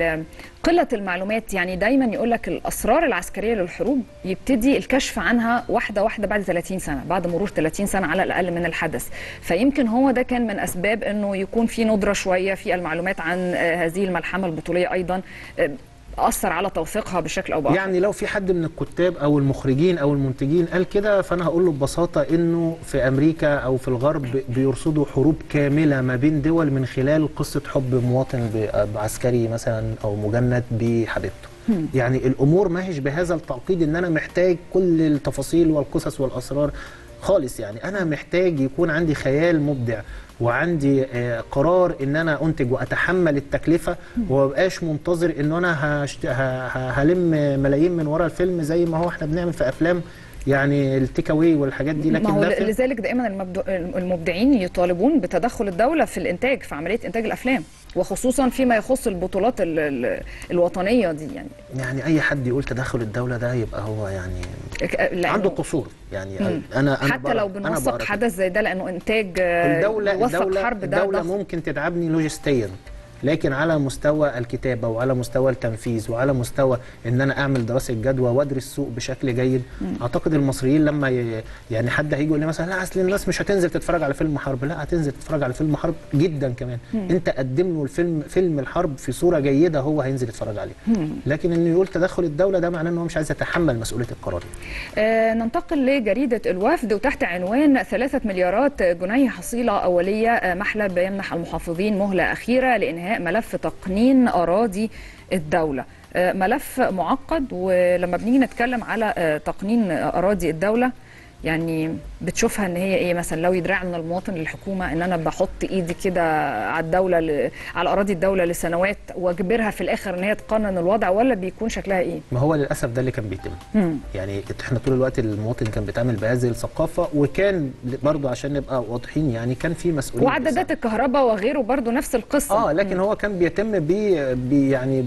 لقله المعلومات يعني دايما يقول لك الاسرار العسكريه للحروب يبتدي الكشف عنها واحده واحده بعد 30 سنه بعد مرور 30 سنه على الاقل من الحدث فيمكن هو ده كان من اسباب انه يكون في ندره شويه في المعلومات عن آه، هذه الملحمه البطوليه ايضا آه، اثر على توثيقها بشكل او باخر يعني لو في حد من الكتاب او المخرجين او المنتجين قال كده فانا هقول له ببساطه انه في امريكا او في الغرب بيرصدوا حروب كامله ما بين دول من خلال قصه حب مواطن ب- بعسكري مثلا او مجند بحبيبته يعني الامور ما هيش بهذا التعقيد ان انا محتاج كل التفاصيل والقصص والاسرار خالص يعني انا محتاج يكون عندي خيال مبدع وعندي آه، قرار ان انا انتج واتحمل التكلفه ومبقاش منتظر ان انا هشت... ه... ه... هلم ملايين من ورا الفيلم زي ما هو احنا بنعمل في افلام يعني التيك اواي والحاجات دي لكن ما هو ده فيلم- لذلك دائما المبدو- المبدعين يطالبون بتدخل الدوله في الانتاج في عمليه انتاج الافلام وخصوصا فيما يخص البطولات ال- ال- الوطنيه دي يعني يعني اي حد يقول تدخل الدوله ده يبقى هو يعني ك- لأنه عنده قصور يعني مم. انا انا حتى بقرأ- لو أنا بنوثق بقرأ كده. حدث زي ده لانه انتاج آه، الدولة يوثق الدولة, حرب ده الدولة ضخم. ممكن تدعمني لوجستيا لكن على مستوى الكتابة وعلى مستوى التنفيذ وعلى مستوى ان انا اعمل دراسة جدوى وادرس السوق بشكل جيد اعتقد المصريين لما ي... يعني حد هيجي يقول لي مثلا لا اصل الناس مش هتنزل تتفرج على فيلم حرب لا هتنزل تتفرج على فيلم حرب جدا كمان انت قدم له الفيلم فيلم الحرب في صورة جيدة هو هينزل يتفرج عليه لكن انه يقول تدخل الدولة ده معناه ان هو مش عايز يتحمل مسؤولية القرار آه، ننتقل لجريدة الوفد وتحت عنوان ثلاثة مليارات جنيه حصيلة أولية آه، محلب يمنح المحافظين مهلة أخيرة لإنهاء ملف تقنين أراضي الدولة آه، ملف معقد ولما بنيجي نتكلم على آه، تقنين أراضي الدولة يعني بتشوفها ان هي ايه مثلا لو يدرع لنا المواطن للحكومه ان انا بحط ايدي كده على الدوله ل... على اراضي الدوله لسنوات واجبرها في الاخر ان هي تقنن الوضع ولا بيكون شكلها ايه؟ ما هو للاسف ده اللي كان بيتم مم. يعني احنا طول الوقت المواطن كان بيتعامل بهذه الثقافه وكان برضو عشان نبقى واضحين يعني كان في مسؤوليه وعدادات الكهرباء وغيره برضو نفس القصه اه لكن هو كان بيتم ب ب- يعني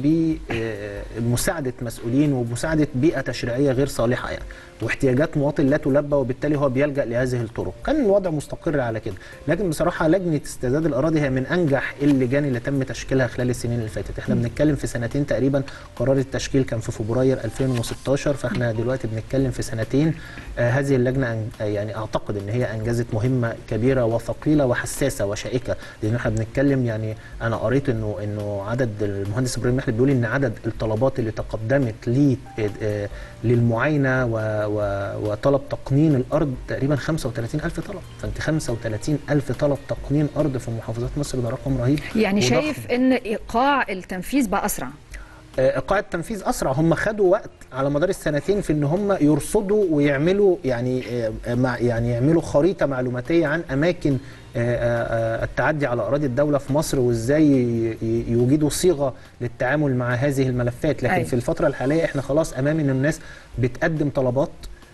بمساعده مسؤولين ومساعده بيئه تشريعيه غير صالحه يعني واحتياجات مواطن لا تلبى وبالتالي هو بيلجا لهذه الطرق كان الوضع مستقر على كده لكن بصراحه لجنه استرداد الاراضي هي من انجح اللجان اللي تم تشكيلها خلال السنين اللي فاتت احنا بنتكلم في سنتين تقريبا قرار التشكيل كان في فبراير 2016 فاحنا دلوقتي بنتكلم في سنتين آه هذه اللجنه أن- آه يعني اعتقد ان هي انجزت مهمه كبيره وثقيله وحساسه وشائكه لان احنا بنتكلم يعني انا قريت انه انه عدد المهندس ابراهيم محلب بيقول ان عدد الطلبات اللي تقدمت لي آه، للمعاينه و- و- وطلب تقنين الارض تقريبا 35000 طلب فانت 35000 طلب تقنين ارض في محافظات مصر ده رقم رهيب يعني وضخم. شايف ان ايقاع التنفيذ بقى اسرع آه، ايقاع التنفيذ اسرع هم خدوا وقت على مدار السنتين في ان هم يرصدوا ويعملوا يعني آه، مع يعني يعملوا خريطه معلوماتيه عن اماكن آه، آه، آه، التعدي على اراضي الدوله في مصر وازاي ي- ي- يوجدوا صيغه للتعامل مع هذه الملفات لكن أيوة. في الفتره الحاليه احنا خلاص امام ان الناس بتقدم طلبات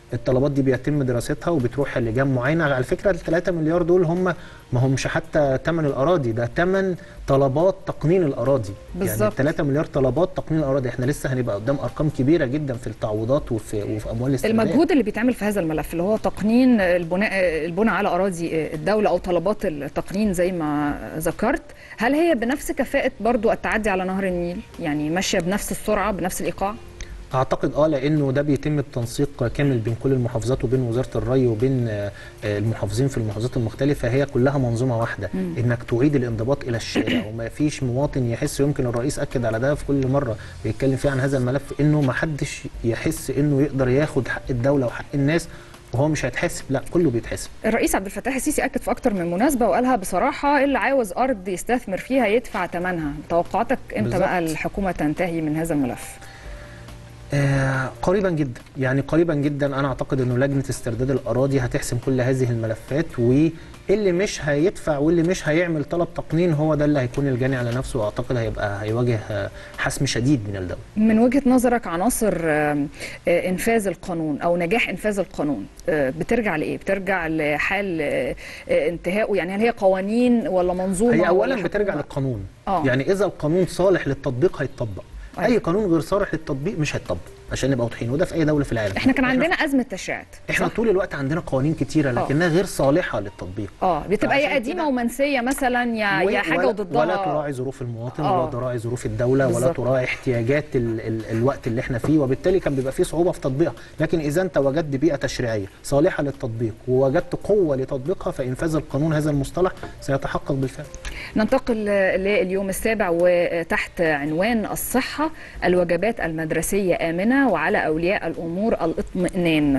الطلبات دي بيتم دراستها وبتروح لجان معينه على فكره ال 3 مليار دول هم ما همش حتى ثمن الاراضي ده ثمن طلبات تقنين الاراضي يعني بالظبط. 3 مليار طلبات تقنين الاراضي احنا لسه هنبقى قدام ارقام كبيره جدا في التعويضات وفي وفي اموال الاستثمارات المجهود اللي بيتعمل في هذا الملف اللي هو تقنين البناء البناء على اراضي الدوله او طلبات التقنين زي ما ذكرت هل هي بنفس كفاءه برضو التعدي على نهر النيل يعني ماشيه بنفس السرعه بنفس الايقاع اعتقد اه لانه ده بيتم بتنسيق كامل بين كل المحافظات وبين وزاره الري وبين آه، آه، المحافظين في المحافظات المختلفه هي كلها منظومه واحده انك تعيد الانضباط الى الشارع وما فيش مواطن يحس يمكن الرئيس اكد على ده في كل مره بيتكلم فيه عن هذا الملف انه ما حدش يحس انه يقدر ياخد حق الدوله وحق الناس وهو مش هيتحاسب لا كله بيتحاسب الرئيس عبد الفتاح السيسي اكد في اكتر من مناسبه وقالها بصراحه اللي عاوز ارض يستثمر فيها يدفع ثمنها توقعاتك امتى بالظبط. بقى الحكومه تنتهي من هذا الملف آه قريبا جدا يعني قريبا جدا انا اعتقد انه لجنه استرداد الاراضي هتحسم كل هذه الملفات واللي مش هيدفع واللي مش هيعمل طلب تقنين هو ده اللي هيكون الجاني على نفسه واعتقد هيبقى هيواجه آه، حسم شديد من الدوله من وجهه نظرك عناصر آم، آه، انفاذ القانون او نجاح انفاذ القانون آه، بترجع لايه بترجع لحال آه، آه، انتهائه يعني هل هي قوانين ولا منظومه هي ولا اولا بترجع حكومة؟ للقانون آه. يعني اذا القانون صالح للتطبيق هيتطبق أيوة. اي قانون غير صالح للتطبيق مش هيتطبق عشان نبقى واضحين وده في اي دوله في العالم احنا كان عندنا ازمه تشريعات احنا صح؟ طول الوقت عندنا قوانين كتيره لكنها غير صالحه للتطبيق اه بتبقى يا فعشان قديمه كده- ومنسيه مثلا يا و- يا حاجه ولا- وضدها ولا تراعي ظروف المواطن آه. ولا تراعي ظروف الدوله ولا بالظبط. تراعي احتياجات ال ال الوقت اللي احنا فيه وبالتالي كان بيبقى فيه صعوبه في تطبيقها لكن اذا انت وجدت بيئه تشريعيه صالحه للتطبيق ووجدت قوه لتطبيقها فانفاذ القانون هذا المصطلح سيتحقق بالفعل ننتقل لليوم السابع وتحت عنوان الصحة الوجبات المدرسية آمنة وعلى أولياء الأمور الاطمئنان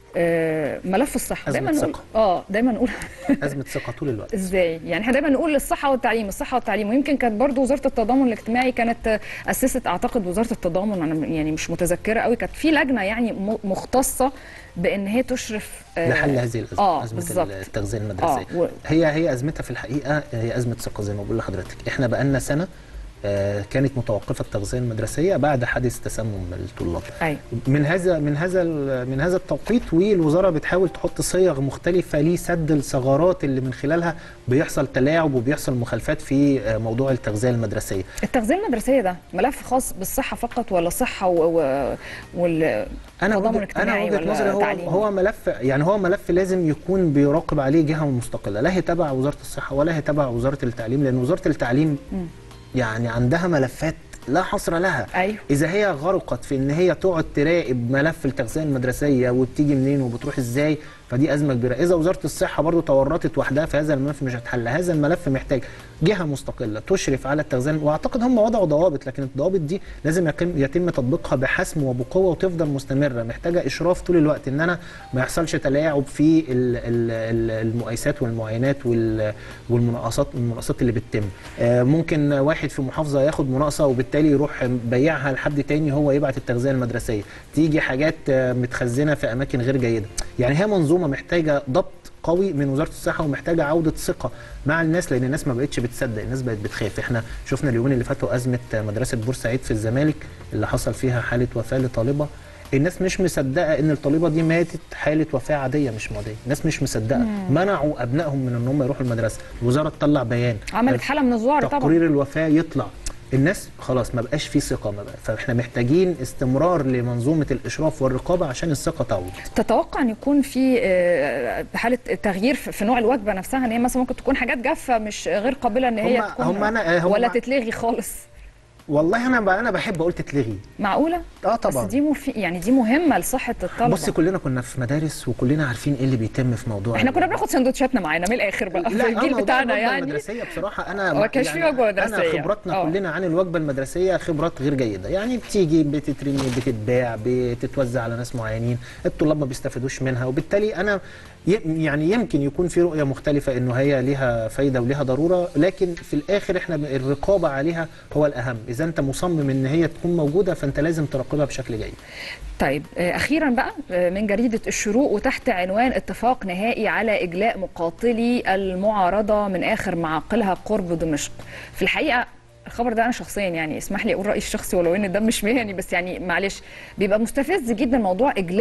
آه، ملف الصحة أزمة دايما نقول ثقة. اه دايما نقول ازمه ثقه طول الوقت ازاي يعني احنا دايما نقول الصحة والتعليم الصحة والتعليم ويمكن كانت برضو وزارة التضامن الاجتماعي كانت اسست اعتقد وزارة التضامن انا يعني مش متذكرة قوي كانت في لجنة يعني م- مختصة بان هي تشرف آه، لحل هذه الازمه اه ازمه بالظبط التغذيه المدرسيه آه، و- هي هي ازمتها في الحقيقه هي ازمه ثقه زي ما بقول لحضرتك احنا بقالنا سنه آه، كانت متوقفه التغذيه المدرسيه بعد حادث تسمم الطلاب ايوه من هذا من هذا ال- من هذا التوقيت والوزاره بتحاول تحط صيغ مختلفه لسد الثغرات اللي من خلالها بيحصل تلاعب وبيحصل مخالفات في آه، موضوع التغذيه المدرسيه التغذية المدرسية ده ملف خاص بالصحة فقط ولا صحة و... و... وال انا تضامن وجهة انا اجتماعي وجهه ولا نظري هو تعليمي؟ هو ملف يعني هو ملف لازم يكون بيراقب عليه جهه مستقله لا هي تبع وزاره الصحه ولا هي تبع وزاره التعليم لان وزاره التعليم يعني عندها ملفات لا حصر لها أيوه. اذا هي غرقت في ان هي تقعد تراقب ملف التغذيه المدرسيه وبتيجي منين وبتروح ازاي فدي ازمه كبيره اذا وزاره الصحه برضو تورطت وحدها في هذا الملف مش هتحل هذا الملف محتاج جهه مستقله تشرف على التغذيه واعتقد هم وضعوا ضوابط لكن الضوابط دي لازم يتم يتم تطبيقها بحسم وبقوه وتفضل مستمره محتاجه اشراف طول الوقت ان انا ما يحصلش تلاعب في ال- ال- ال- المقايسات والمعاينات وال- والمناقصات المناقصات اللي بتتم آه، ممكن واحد في محافظه ياخد مناقصه وبالتالي يروح بيعها لحد تاني هو يبعت التغذيه المدرسيه تيجي حاجات آه، متخزنه في اماكن غير جيده يعني هي منظومه محتاجه ضبط قوي من وزاره الصحه ومحتاجه عوده ثقه مع الناس لان الناس ما بقتش بتصدق الناس بقت بتخاف احنا شفنا اليومين اللي فاتوا ازمه مدرسه بورسعيد في الزمالك اللي حصل فيها حاله وفاه لطالبه الناس مش مصدقه ان الطالبه دي ماتت حاله وفاه عاديه مش معديه الناس مش مصدقه منعوا ابنائهم من ان هم يروحوا المدرسه الوزاره تطلع بيان عملت حالة من الذعر طبعا تقرير الوفاه يطلع الناس خلاص ما بقاش في ثقه ما بقى فاحنا محتاجين استمرار لمنظومه الاشراف والرقابه عشان الثقه تعود تتوقع ان يكون في آه، حالة تغيير في في نوع الوجبة نفسها ان هي مثلا ممكن تكون حاجات جافة مش غير قابلة ان هي هم- تكون هم أنا- آه، هم- ولا تتلغي خالص والله انا انا بحب اقول تتلغي معقولة؟ اه طبعا بس دي مفي... يعني دي مهمة لصحة الطلبة بصي كلنا كنا في مدارس وكلنا عارفين ايه اللي بيتم في موضوع احنا ال- كنا بناخد سندوتشاتنا معانا من الاخر بقى في لا آه، الجيل موضوع بتاعنا الوجبة يعني المدرسيه بصراحه انا ما كانش في وجبة مدرسية. انا خبراتنا آه. كلنا عن الوجبه المدرسيه خبرات غير جيده يعني بتيجي بتترمي بتتباع بتتوزع على ناس معينين الطلاب ما بيستفيدوش منها وبالتالي انا ي- يعني يمكن يكون في رؤيه مختلفه انه هي ليها فايده وليها ضروره لكن في الاخر احنا ب- الرقابه عليها هو الاهم اذا انت مصمم ان هي تكون موجوده فانت لازم تراقبها بشكل جيد طيب آه، اخيرا بقى آه، من جريده الشروق وتحت عنوان اتفاق نهائي على اجلاء مقاتلي المعارضه من اخر معاقلها قرب دمشق في الحقيقه الخبر ده انا شخصيا يعني اسمح لي اقول رايي الشخصي ولو ان ده مش مهني بس يعني معلش بيبقى مستفز جدا موضوع اجلاء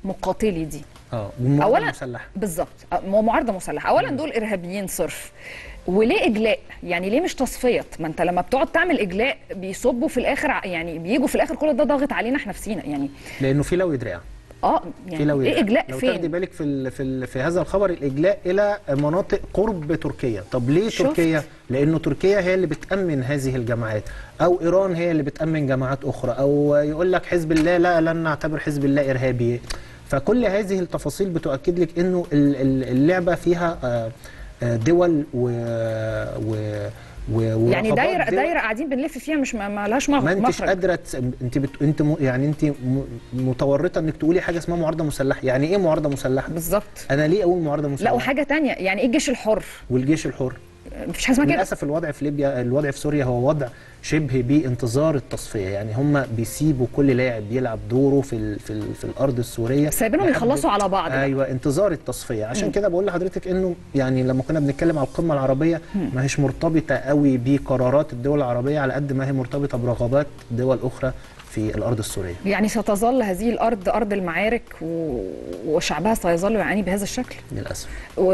مقاتلي دي اه والمعارضة اولا المسلحه بالظبط أه، مو- معارضه مسلحه اولا دول ارهابيين صرف وليه اجلاء يعني ليه مش تصفيه ما انت لما بتقعد تعمل اجلاء بيصبوا في الاخر ع- يعني بيجوا في الاخر كل ده ضاغط علينا احنا نفسينا يعني لانه في لو دراع اه في يعني لو ايه دراع. اجلاء لو تاخدي فين بالك في ال في ال في هذا الخبر الاجلاء الى مناطق قرب تركيا طب ليه شفت. تركيا لانه تركيا هي اللي بتامن هذه الجماعات او ايران هي اللي بتامن جماعات اخرى او يقول لك حزب الله لا لن نعتبر حزب الله ارهابي فكل هذه التفاصيل بتؤكد لك انه ال- ال- اللعبه فيها آه، آه، دول و و و يعني ورغبات دايره دول. دايره قاعدين بنلف فيها مش ما ما لهاش مخ- ما انتش مخرج قادره تس... انت بت... انت م... يعني انت م... متورطه انك تقولي حاجه اسمها معارضه مسلحه يعني ايه معارضه مسلحه بالظبط انا ليه اقول معارضه مسلحه لا وحاجه تانية يعني ايه الجيش الحر والجيش الحر مفيش حاجه اسمها كده للاسف الوضع في ليبيا الوضع في سوريا هو وضع شبه بانتظار التصفيه يعني هم بيسيبوا كل لاعب يلعب دوره في ال... في, ال... في الارض السوريه سايبينهم لحد- يخلصوا على بعض بقى. ايوه انتظار التصفيه عشان كده بقول لحضرتك انه يعني لما كنا بنتكلم على القمه العربيه ما هيش مرتبطه قوي بقرارات الدول العربيه على قد ما هي مرتبطه برغبات دول اخرى في الارض السوريه يعني ستظل هذه الارض ارض المعارك و... وشعبها سيظل يعاني بهذا الشكل للاسف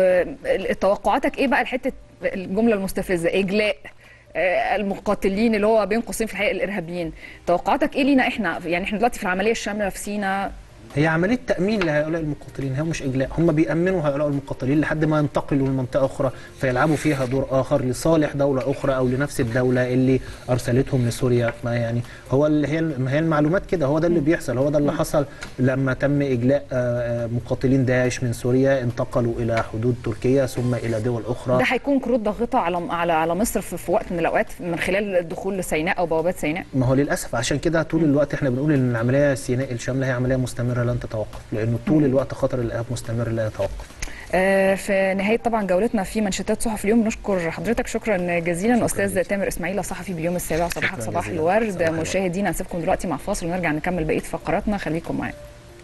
وتوقعاتك ايه بقى لحته الجمله المستفزه اجلاء آه، المقاتلين اللي هو بين قوسين في الحقيقه الارهابيين توقعاتك ايه لينا احنا يعني احنا دلوقتي في العمليه الشامله في سينا هي عمليه تامين لهؤلاء المقاتلين هي مش اجلاء هم بيامنوا هؤلاء المقاتلين لحد ما ينتقلوا لمنطقه اخرى فيلعبوا فيها دور اخر لصالح دوله اخرى او لنفس الدوله اللي ارسلتهم لسوريا ما يعني هو اللي هي ما هي المعلومات كده هو ده اللي بيحصل هو ده اللي حصل لما تم اجلاء آه، آه، مقاتلين داعش من سوريا انتقلوا الى حدود تركيا ثم الى دول اخرى ده هيكون كروت ضاغطه على على على مصر في, في وقت من الاوقات من خلال الدخول لسيناء او بوابات سيناء ما هو للاسف عشان كده طول الوقت احنا بنقول ان العمليه السيناء الشامله هي عمليه مستمره لن تتوقف لانه طول الوقت خطر الارهاب مستمر لا يتوقف آه، في نهايه طبعا جولتنا في منشطات صحف اليوم نشكر حضرتك شكرا جزيلا استاذ جزيلا. تامر اسماعيل صحفي باليوم السابع صباحك شكراً صباح جزيلاً. الورد صباح الورد. مشاهدينا هنسيبكم دلوقتي مع فاصل ونرجع نكمل بقيه فقراتنا خليكم معانا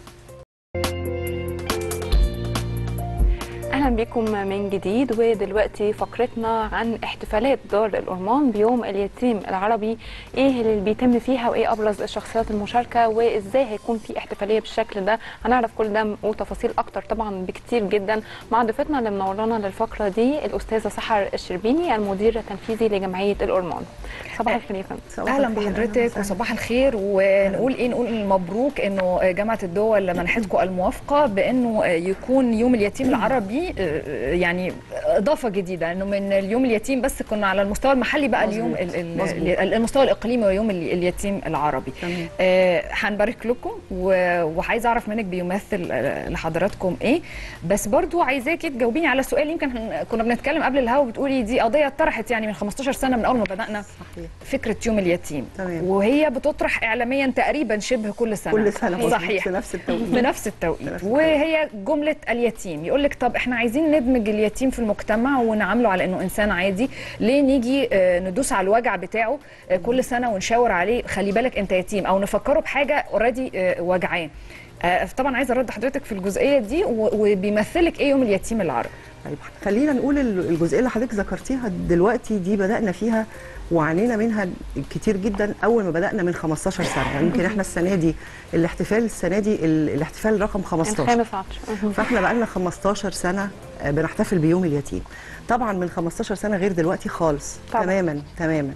اهلا بكم من جديد ودلوقتي فقرتنا عن احتفالات دار الأرمان بيوم اليتيم العربي ايه اللي بيتم فيها وايه ابرز الشخصيات المشاركه وازاي هيكون في احتفاليه بالشكل ده هنعرف كل ده وتفاصيل اكتر طبعا بكتير جدا مع ضيفتنا اللي منورانا للفقره دي الاستاذه سحر الشربيني المدير التنفيذي لجمعيه الأرمان صباح الخير يا فندم اهلا بحضرتك وصباح الخير ونقول ايه نقول مبروك انه جامعه الدول منحتكم الموافقه بانه يكون يوم اليتيم العربي يعني اضافه جديده انه من اليوم اليتيم بس كنا على المستوى المحلي بقى اليوم ال- ال- مظبوط. المستوى الاقليمي ويوم ال- اليتيم العربي تمام. آه، هنبارك لكم و- وعايزه اعرف منك بيمثل آه، لحضراتكم ايه بس برضو عايزاكي تجاوبيني على سؤال يمكن هن- كنا بنتكلم قبل الهوا بتقولي دي قضيه اتطرحت يعني من 15 سنه من اول ما بدانا صحيح فكره يوم اليتيم تمام. وهي بتطرح اعلاميا تقريبا شبه كل سنه كل سنه مظبوط، صحيح في نفس التوقيت في نفس التوقيت نفس وهي جمله اليتيم يقول لك طب احنا عايزين ندمج اليتيم في المجتمع ونعامله على انه انسان عادي ليه نيجي آه، ندوس على الوجع بتاعه آه، كل سنه ونشاور عليه خلي بالك انت يتيم او نفكره بحاجه اوريدي وجعاه آه، طبعا عايزه ارد حضرتك في الجزئيه دي و- وبيمثلك ايه يوم اليتيم العربي طيب خلينا نقول ال- الجزئيه اللي حضرتك ذكرتيها دلوقتي دي بدانا فيها وعانينا منها كتير جدا اول ما بدانا من 15 سنه يعني يمكن احنا السنه دي الاحتفال السنه دي ال- الاحتفال رقم 15 الخامس عشر فاحنا بقى لنا 15 سنه آه، بنحتفل بيوم اليتيم طبعا من 15 سنه غير دلوقتي خالص طبعاً. تماما تماما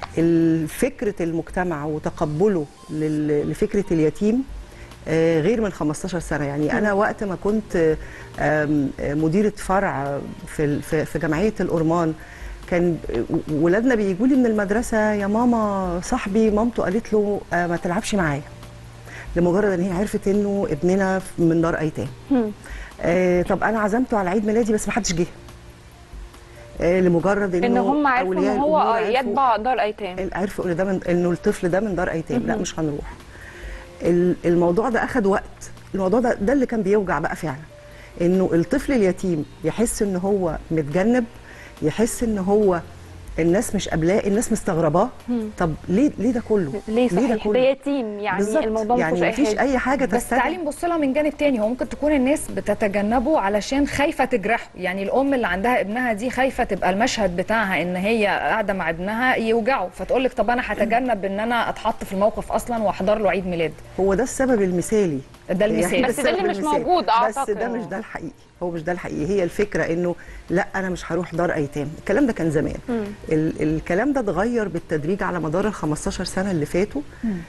ال- فكره المجتمع وتقبله لل- لفكره اليتيم آه، غير من 15 سنه يعني انا وقت ما كنت آه، آم، آه، مديره فرع في ال- في في جمعيه الأورمان كان ولادنا بيجوا لي من المدرسه يا ماما صاحبي مامته قالت له آه، ما تلعبش معايا لمجرد ان هي عرفت انه ابننا من دار ايتام آه طب انا عزمته على عيد ميلادي بس ما حدش جه آه لمجرد انه ان هم عرفوا ان أولياء هو الأمور عرفوا- يتبع دار ايتام عرفوا ان ده من انه الطفل ده من دار ايتام لا مش هنروح ال- الموضوع ده اخد وقت الموضوع ده ده اللي كان بيوجع بقى فعلا انه الطفل اليتيم يحس ان هو متجنب يحس ان هو الناس مش قابلاه الناس مستغرباه طب ليه ليه ده كله ليه ده صحيح ده يتيم يعني بالظبط. الموضوع ما يعني فيهوش مفيش اي حاجه اي حاجه بس تستدعي تعالي نبص لها من جانب تاني هو ممكن تكون الناس بتتجنبه علشان خايفه تجرحه يعني الام اللي عندها ابنها دي خايفه تبقى المشهد بتاعها ان هي قاعده مع ابنها يوجعه فتقول لك طب انا هتجنب ان انا اتحط في الموقف اصلا واحضر له عيد ميلاد هو ده السبب المثالي ده المثال. يعني بس ده اللي مش المثال. موجود بس أعتقد. ده مش ده الحقيقي هو مش ده الحقيقي هي الفكره انه لا انا مش هروح دار ايتام الكلام ده كان زمان ال الكلام ده اتغير بالتدريج على مدار ال 15 سنه اللي فاتوا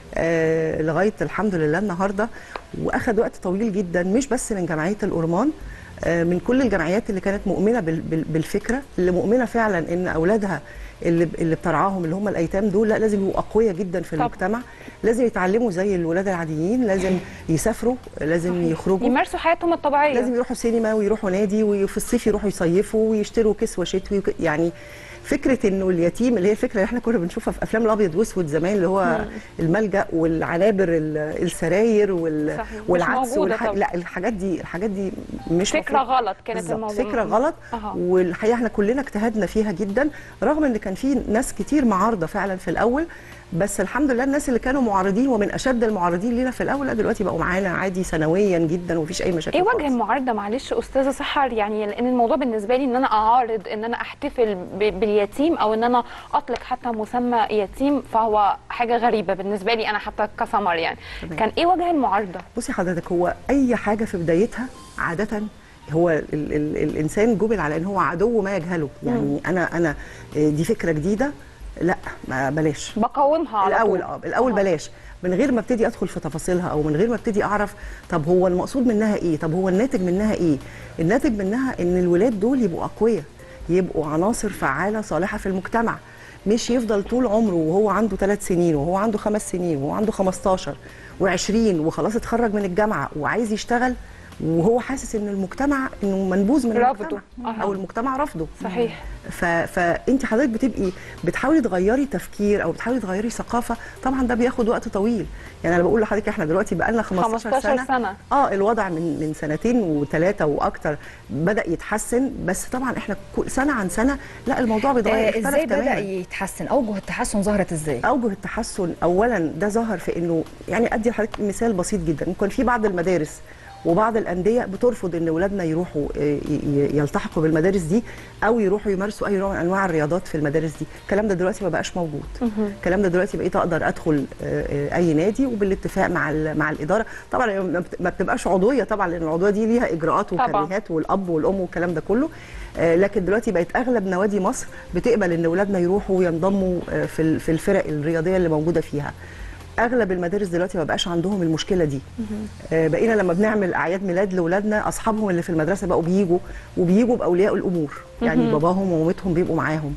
آه لغايه الحمد لله النهارده واخد وقت طويل جدا مش بس من جمعيه الأورمان آه، من كل الجمعيات اللي كانت مؤمنه بال- بال- بالفكره اللي مؤمنه فعلا ان اولادها اللي اللي بترعاهم اللي هم الايتام دول لا لازم يبقوا اقوياء جدا في طبعا. المجتمع لازم يتعلموا زي الولاد العاديين لازم يسافروا لازم يخرجوا يمارسوا حياتهم الطبيعيه لازم يروحوا سينما ويروحوا نادي وفي الصيف يروحوا يصيفوا ويشتروا كسوه شتوي وك- يعني فكره انه اليتيم اللي هي الفكره اللي احنا كنا بنشوفها في افلام الابيض واسود زمان اللي هو الملجا والعنابر ال- السراير وال صحيح. مش والعدس موجودة والح... طبعا. لا الحاجات دي الحاجات دي مش فكرة مفروض- غلط كانت بالظبط، الموضوع. فكره غلط أها. والحقيقه احنا كلنا اجتهدنا فيها جدا رغم ان كان في ناس كتير معارضه فعلا في الاول بس الحمد لله الناس اللي كانوا معارضين ومن اشد المعارضين لينا في الاول لا دلوقتي بقوا معانا عادي سنويا جدا ومفيش اي مشاكل ايه وجه خالص. المعارضه معلش استاذه سحر يعني لان الموضوع بالنسبه لي ان انا اعارض ان انا احتفل ب- باليتيم او ان انا اطلق حتى مسمى يتيم فهو حاجه غريبه بالنسبه لي انا حتى كسمر يعني تمام. كان ايه وجه المعارضه بصي حضرتك هو اي حاجه في بدايتها عاده هو ال ال الانسان جبل على ان هو عدو ما يجهله يعني انا انا آه، دي فكره جديده لا ما بلاش بقاومها على الاول طول. اه الاول أها. بلاش من غير ما ابتدي ادخل في تفاصيلها او من غير ما ابتدي اعرف طب هو المقصود منها ايه طب هو الناتج منها ايه الناتج منها ان الولاد دول يبقوا اقوياء يبقوا عناصر فعاله صالحه في المجتمع مش يفضل طول عمره وهو عنده ثلاث سنين وهو عنده خمس سنين وهو عنده 15 و20 وخلاص اتخرج من الجامعه وعايز يشتغل وهو حاسس ان المجتمع انه منبوذ من رافضه. المجتمع أها. او المجتمع رافضه صحيح ف... فانت حضرتك بتبقي بتحاولي تغيري تفكير او بتحاولي تغيري ثقافه طبعا ده بياخد وقت طويل يعني انا بقول لحضرتك احنا دلوقتي بقى لنا 15, 15 سنه سنة. اه الوضع من من سنتين وثلاثه واكتر بدا يتحسن بس طبعا احنا كل سنه عن سنه لا الموضوع بيتغير آه اختلف ازاي بدا تماماً. يتحسن اوجه التحسن ظهرت ازاي اوجه التحسن اولا ده ظهر في انه يعني ادي لحضرتك مثال بسيط جدا كان في بعض المدارس وبعض الانديه بترفض ان اولادنا يروحوا آه، ي- ي- يلتحقوا بالمدارس دي او يروحوا يمارسوا اي نوع من انواع الرياضات في المدارس دي الكلام ده دلوقتي ما بقاش موجود الكلام ده دلوقتي بقيت اقدر ادخل آه، آه، اي نادي وبالاتفاق مع ال- مع الاداره طبعا هي ما بت- ما بتبقاش عضويه طبعا لان العضويه دي ليها اجراءات طبعاً. وكرهات والاب والام والكلام ده كله آه، لكن دلوقتي بقت اغلب نوادي مصر بتقبل ان اولادنا يروحوا وينضموا آه، في ال- في الفرق الرياضيه اللي موجوده فيها اغلب المدارس دلوقتي ما بقاش عندهم المشكله دي آه، بقينا لما بنعمل اعياد ميلاد لاولادنا اصحابهم اللي في المدرسه بقوا بيجوا وبيجوا باولياء الامور يعني باباهم ومامتهم بيبقوا معاهم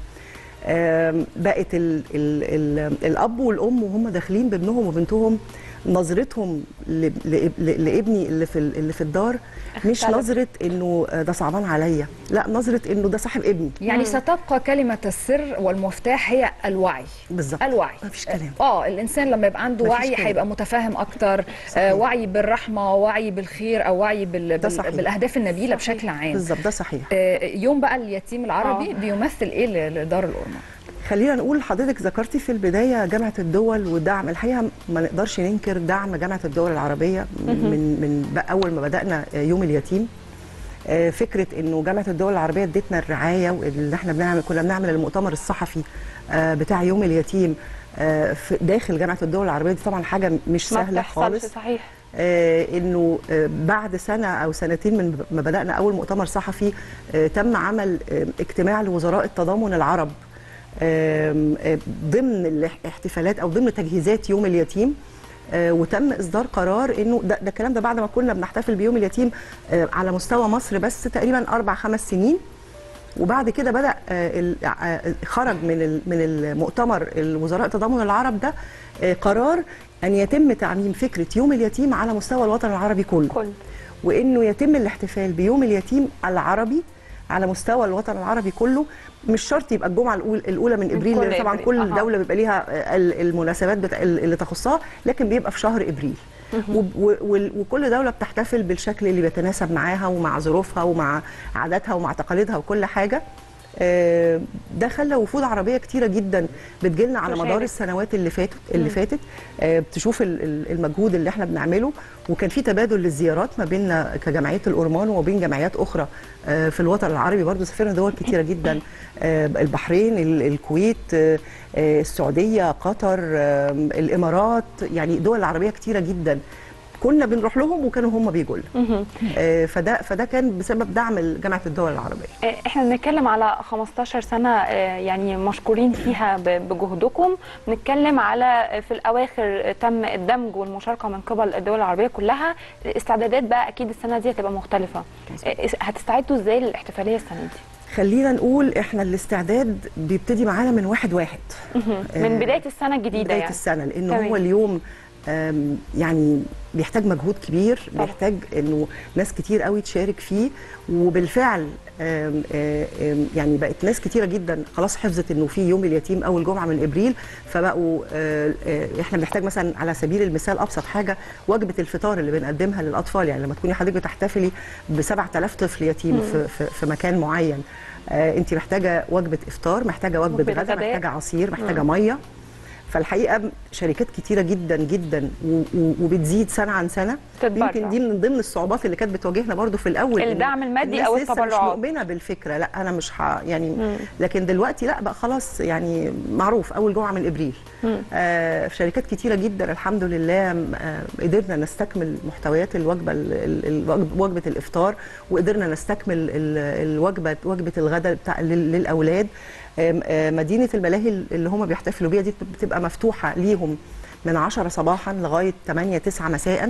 آم، بقت ال ال ال الاب والام وهم داخلين بابنهم وبنتهم نظرتهم ل- ل- ل- لابني اللي في ال- اللي في الدار مش اختلف. نظره انه آه، ده صعبان عليا لا نظره انه ده صاحب ابني يعني ستبقى كلمه السر والمفتاح هي الوعي بالظبط الوعي مفيش كلام اه الانسان لما يبقى عنده مفيش وعي كلام. هيبقى متفاهم اكتر آه وعي بالرحمه وعي بالخير او وعي بال... ده بال... صحيح. بالاهداف النبيله صحيح. بشكل عام بالظبط ده صحيح آه يوم بقى اليتيم العربي آه. بيمثل ايه ل- لدار الأورمان خلينا نقول حضرتك ذكرتي في البدايه جامعه الدول والدعم الحقيقه ما نقدرش ننكر دعم جامعه الدول العربيه من من بقى اول ما بدانا يوم اليتيم آه، فكره انه جامعه الدول العربيه ادتنا الرعايه واللي احنا بنعمل كنا بنعمل المؤتمر الصحفي آه، بتاع يوم اليتيم آه، في داخل جامعه الدول العربيه دي طبعا حاجه مش ما سهله بتحصلش خالص صحيح آه، انه آه، بعد سنه او سنتين من ما بدانا اول مؤتمر صحفي آه، تم عمل آه، اجتماع لوزراء التضامن العرب آم، آه، ضمن الاحتفالات او ضمن تجهيزات يوم اليتيم آه، وتم اصدار قرار انه ده, ده الكلام ده بعد ما كنا بنحتفل بيوم اليتيم آه، على مستوى مصر بس تقريبا اربع خمس سنين وبعد كده بدا آه، ال- آه، خرج من ال- من المؤتمر الوزراء التضامن العرب ده آه، قرار ان يتم تعميم فكره يوم اليتيم على مستوى الوطن العربي كله كل وانه يتم الاحتفال بيوم اليتيم العربي على مستوى الوطن العربي كله مش شرط يبقى الجمعه الأول- الاولى من ابريل كل لأن طبعا إبريل. كل أها. دوله بيبقى ليها آه، ال- المناسبات بتاع اللي تخصها لكن بيبقى في شهر ابريل وب- و- وال- وكل دوله بتحتفل بالشكل اللي بيتناسب معاها ومع ظروفها ومع عاداتها ومع تقاليدها وكل حاجه آه، ده خلى وفود عربيه كتيره جدا بتجيلنا على مدار تشارك. السنوات اللي فاتت اللي فاتت آه، بتشوف ال- ال- المجهود اللي احنا بنعمله وكان في تبادل للزيارات ما بيننا كجمعيه الأورمان وبين جمعيات اخرى آه، في الوطن العربي برضو سافرنا دول كتيره جدا آه، البحرين ال- الكويت آه، آه، السعوديه قطر آه، الامارات يعني دول عربيه كتيره جدا كنا بنروح لهم وكانوا هم بيجوا لنا آه، فده فده كان بسبب دعم جامعه الدول العربيه آه، احنا بنتكلم على 15 سنه آه، يعني مشكورين فيها ب- بجهدكم بنتكلم على آه، في الاواخر تم الدمج والمشاركه من قبل الدول العربيه كلها الاستعدادات بقى اكيد السنه دي هتبقى مختلفه آه، هتستعدوا ازاي للاحتفاليه السنه دي خلينا نقول احنا الاستعداد بيبتدي معانا من واحد واحد من بدايه السنه الجديده بدايه يعني السنه لان تمام. هو اليوم آم، يعني بيحتاج مجهود كبير طبعا. بيحتاج انه ناس كتير قوي تشارك فيه وبالفعل آم، آه، آم، يعني بقت ناس كتيره جدا خلاص حفظت انه في يوم اليتيم اول جمعه من ابريل فبقوا آه، آه، احنا بنحتاج مثلا على سبيل المثال ابسط حاجه وجبه الفطار اللي بنقدمها للاطفال يعني لما تكوني حضرتك بتحتفلي ب 7000 طفل يتيم في, في, في مكان معين آه، انت محتاجه وجبه افطار محتاجه وجبه وجبة غداء غداء. محتاجه عصير محتاجه ميه فالحقيقه شركات كتيره جدا جدا و- و- وبتزيد سنه عن سنه تتبرع. يمكن دي من ضمن الصعوبات اللي كانت بتواجهنا برضو في الاول إنه الدعم المادي الناس أو لسه مش التبرعات. مؤمنه بالفكره لا انا مش ح... يعني لكن دلوقتي لا بقى خلاص يعني معروف اول جمعه من ابريل آه في شركات كتيره جدا الحمد لله آه قدرنا نستكمل محتويات الوجبه ال- ال- الوجب- وجبه الافطار وقدرنا نستكمل ال- الوجبه وجبه الغداء بتاع لل- للاولاد آم، آه، مدينه الملاهي اللي هم بيحتفلوا بيها دي بتبقى مفتوحه ليهم من 10 صباحا لغايه 8 9 مساء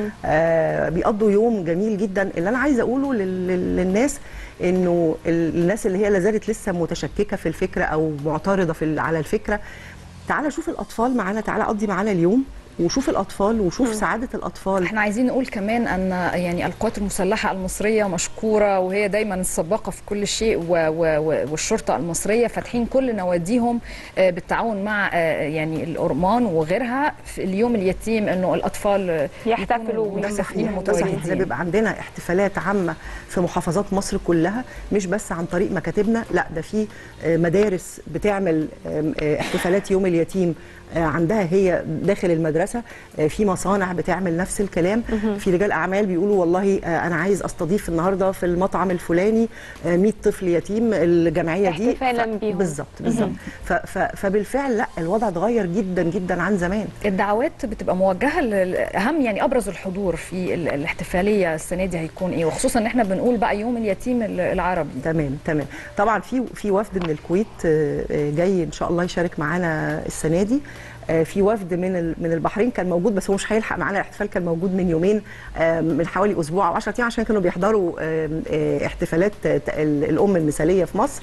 آه بيقضوا يوم جميل جدا اللي انا عايزه اقوله لل- لل- للناس انه ال- الناس اللي هي لازالت لسه متشككه في الفكره او معترضه في ال- على الفكره تعالى شوف الاطفال معانا تعالى قضي معانا اليوم وشوف الاطفال وشوف سعاده الاطفال احنا عايزين نقول كمان ان يعني القوات المسلحه المصريه مشكوره وهي دايما السباقه في كل شيء و و و والشرطه المصريه فاتحين كل نواديهم آه، بالتعاون مع آه، يعني الأرمان وغيرها في اليوم اليتيم انه الاطفال آه، يحتفلوا يكونوا وينبسطوا. منسقين ده صحيح ده متواجدين بيبقى عندنا احتفالات عامه في محافظات مصر كلها مش بس عن طريق مكاتبنا لا ده في آه، مدارس بتعمل آم، آه، احتفالات يوم اليتيم آه، عندها هي داخل المدرسه آه، في مصانع بتعمل نفس الكلام في رجال اعمال بيقولوا والله آه، انا عايز استضيف النهارده في المطعم الفلاني آه، 100 طفل يتيم الجمعيه دي احتفالاً بيهم. بالظبط بالظبط ف- ف- فبالفعل لا الوضع اتغير جدا جدا عن زمان الدعوات بتبقى موجهه لاهم يعني ابرز الحضور في ال- الاحتفاليه السنه دي هيكون ايه وخصوصا ان احنا بنقول بقى يوم اليتيم ال- العربي تمام تمام طبعا في في وفد من الكويت آه، آه، جاي ان شاء الله يشارك معانا السنه دي آه، في وفد من ال- من البحرين كان موجود بس هو مش هيلحق معانا الاحتفال كان موجود من يومين آه، من حوالي اسبوع او 10 ايام عشان كانوا بيحضروا آه، آه، احتفالات آه، ال- الام المثاليه في مصر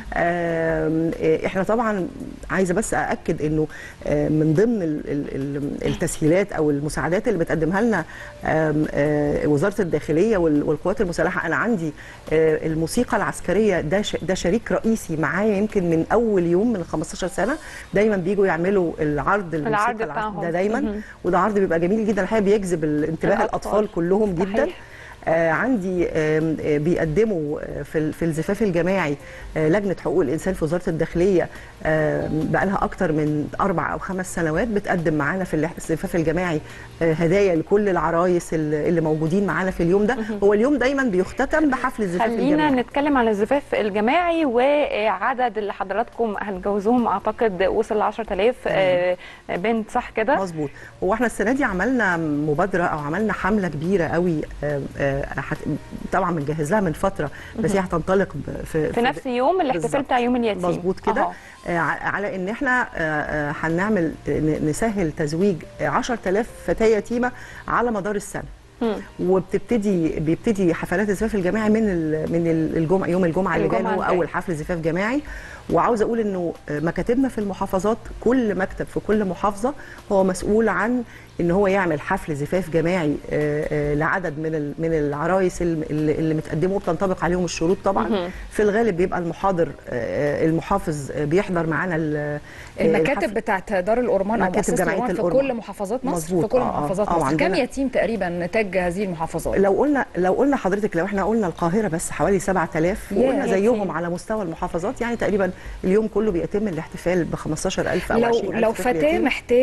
آم، آه، احنا طبعا عايزه بس ااكد انه آه، من ضمن ال- ال- ال- التسهيلات او المساعدات اللي بتقدمها لنا آم، آه، وزاره الداخليه وال- والقوات المسلحه انا عندي آه، الموسيقى العسكريه ده ش- ده شريك رئيسي معايا يمكن من اول يوم من 15 سنه دايما بيجوا يعملوا العرض الموسيقى العرض العس- بتاعهم. ده دايما مهم. وده عرض بيبقى جميل جدا الحقيقه بيجذب ال- انتباه الأطفال. الاطفال كلهم جدا صحيح. آه عندي آم، آه بيقدموا آه، في ال- في الزفاف الجماعي آه لجنه حقوق الانسان في وزاره الداخليه بقى لها اكتر من اربع او خمس سنوات بتقدم معانا في الاح- الزفاف الجماعي آه، هدايا لكل العرايس اللي اللي موجودين معانا في اليوم ده هو اليوم دايما بيختتم بحفل الزفاف خلينا الجماعي نتكلم عن الزفاف الجماعي وعدد اللي حضراتكم هتجوزوهم اعتقد وصل ل 10000 آه، بنت صح كده؟ مظبوط هو احنا السنه دي عملنا مبادره او عملنا حمله كبيره قوي آه، آه، هت- طبعا بنجهز لها من فتره بس هي هتنطلق ب- في في نفس يوم الاحتفال بالظبط. بتاع يوم اليتيم مظبوط كده أهو. آه، ع- على ان احنا آه، آه، هنعمل ن- نسهل تزويج آه، 10000 فتاه يتيمه على مدار السنه مم. وبتبتدي بيبتدي حفلات الزفاف الجماعي من ال- من ال- الجمعه يوم الجمعه اللي جاي الجمعة هو الجاية. اول حفل زفاف جماعي وعاوزه اقول انه مكاتبنا في المحافظات كل مكتب في كل محافظه هو مسؤول عن ان هو يعمل حفل زفاف جماعي آه، آه، لعدد من ال- من العرايس الم- اللي اللي متقدموا بتنطبق عليهم الشروط طبعا في الغالب بيبقى المحاضر آه، المحافظ آه، بيحضر معانا ال- آه، المكاتب الحفل. بتاعت دار الأورمان أو مكاتب مؤسسة جمعية الأورمان في الأورمان. كل محافظات مصر مظبوط. في كل آه، آه. محافظات آه، مصر كم وعندنا- يتيم تقريبا نتاج هذه المحافظات لو قلنا لو قلنا حضرتك لو احنا قلنا القاهره بس حوالي 7000 يا وقلنا يتيم. زيهم على مستوى المحافظات يعني تقريبا اليوم كله بيتم الاحتفال ب 15000 او لو 20000 لو طفل فتاة يتيم. محتاجة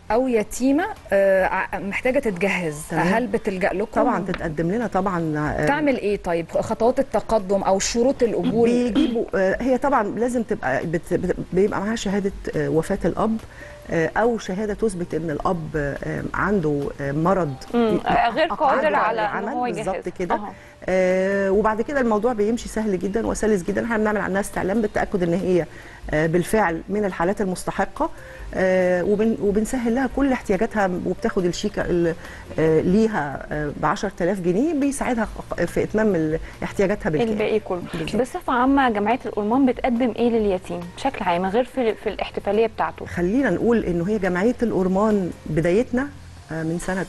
او يتيمه آه، ع- محتاجه تتجهز تمام. هل بتلجا لكم طبعا تتقدم لنا طبعا آه، تعمل ايه طيب خطوات التقدم او شروط القبول بيجيبوا آه، هي طبعا لازم تبقى بت- بت- بيبقى معاها شهاده آه، وفاه الاب آه، او شهاده تثبت ان الاب آه، عنده آه، مرض مم، آه، غير قادر قادر على ان العمل، هو يجهز بالظبط كده أها. آه وبعد كده الموضوع بيمشي سهل جدا وسلس جدا احنا بنعمل عنها استعلام بالتاكد ان هي آه بالفعل من الحالات المستحقه آه وبن وبنسهل لها كل احتياجاتها وبتاخد الشيكه ال- آه ليها ب 10000 جنيه بيساعدها في اتمام ال- احتياجاتها بالكامل الباقي كله بالظبط. بصفه عامه جمعيه الأورمان بتقدم ايه لليتيم بشكل عام غير في, في الاحتفاليه بتاعته خلينا نقول انه هي جمعيه الأورمان بدايتنا آه، من سنه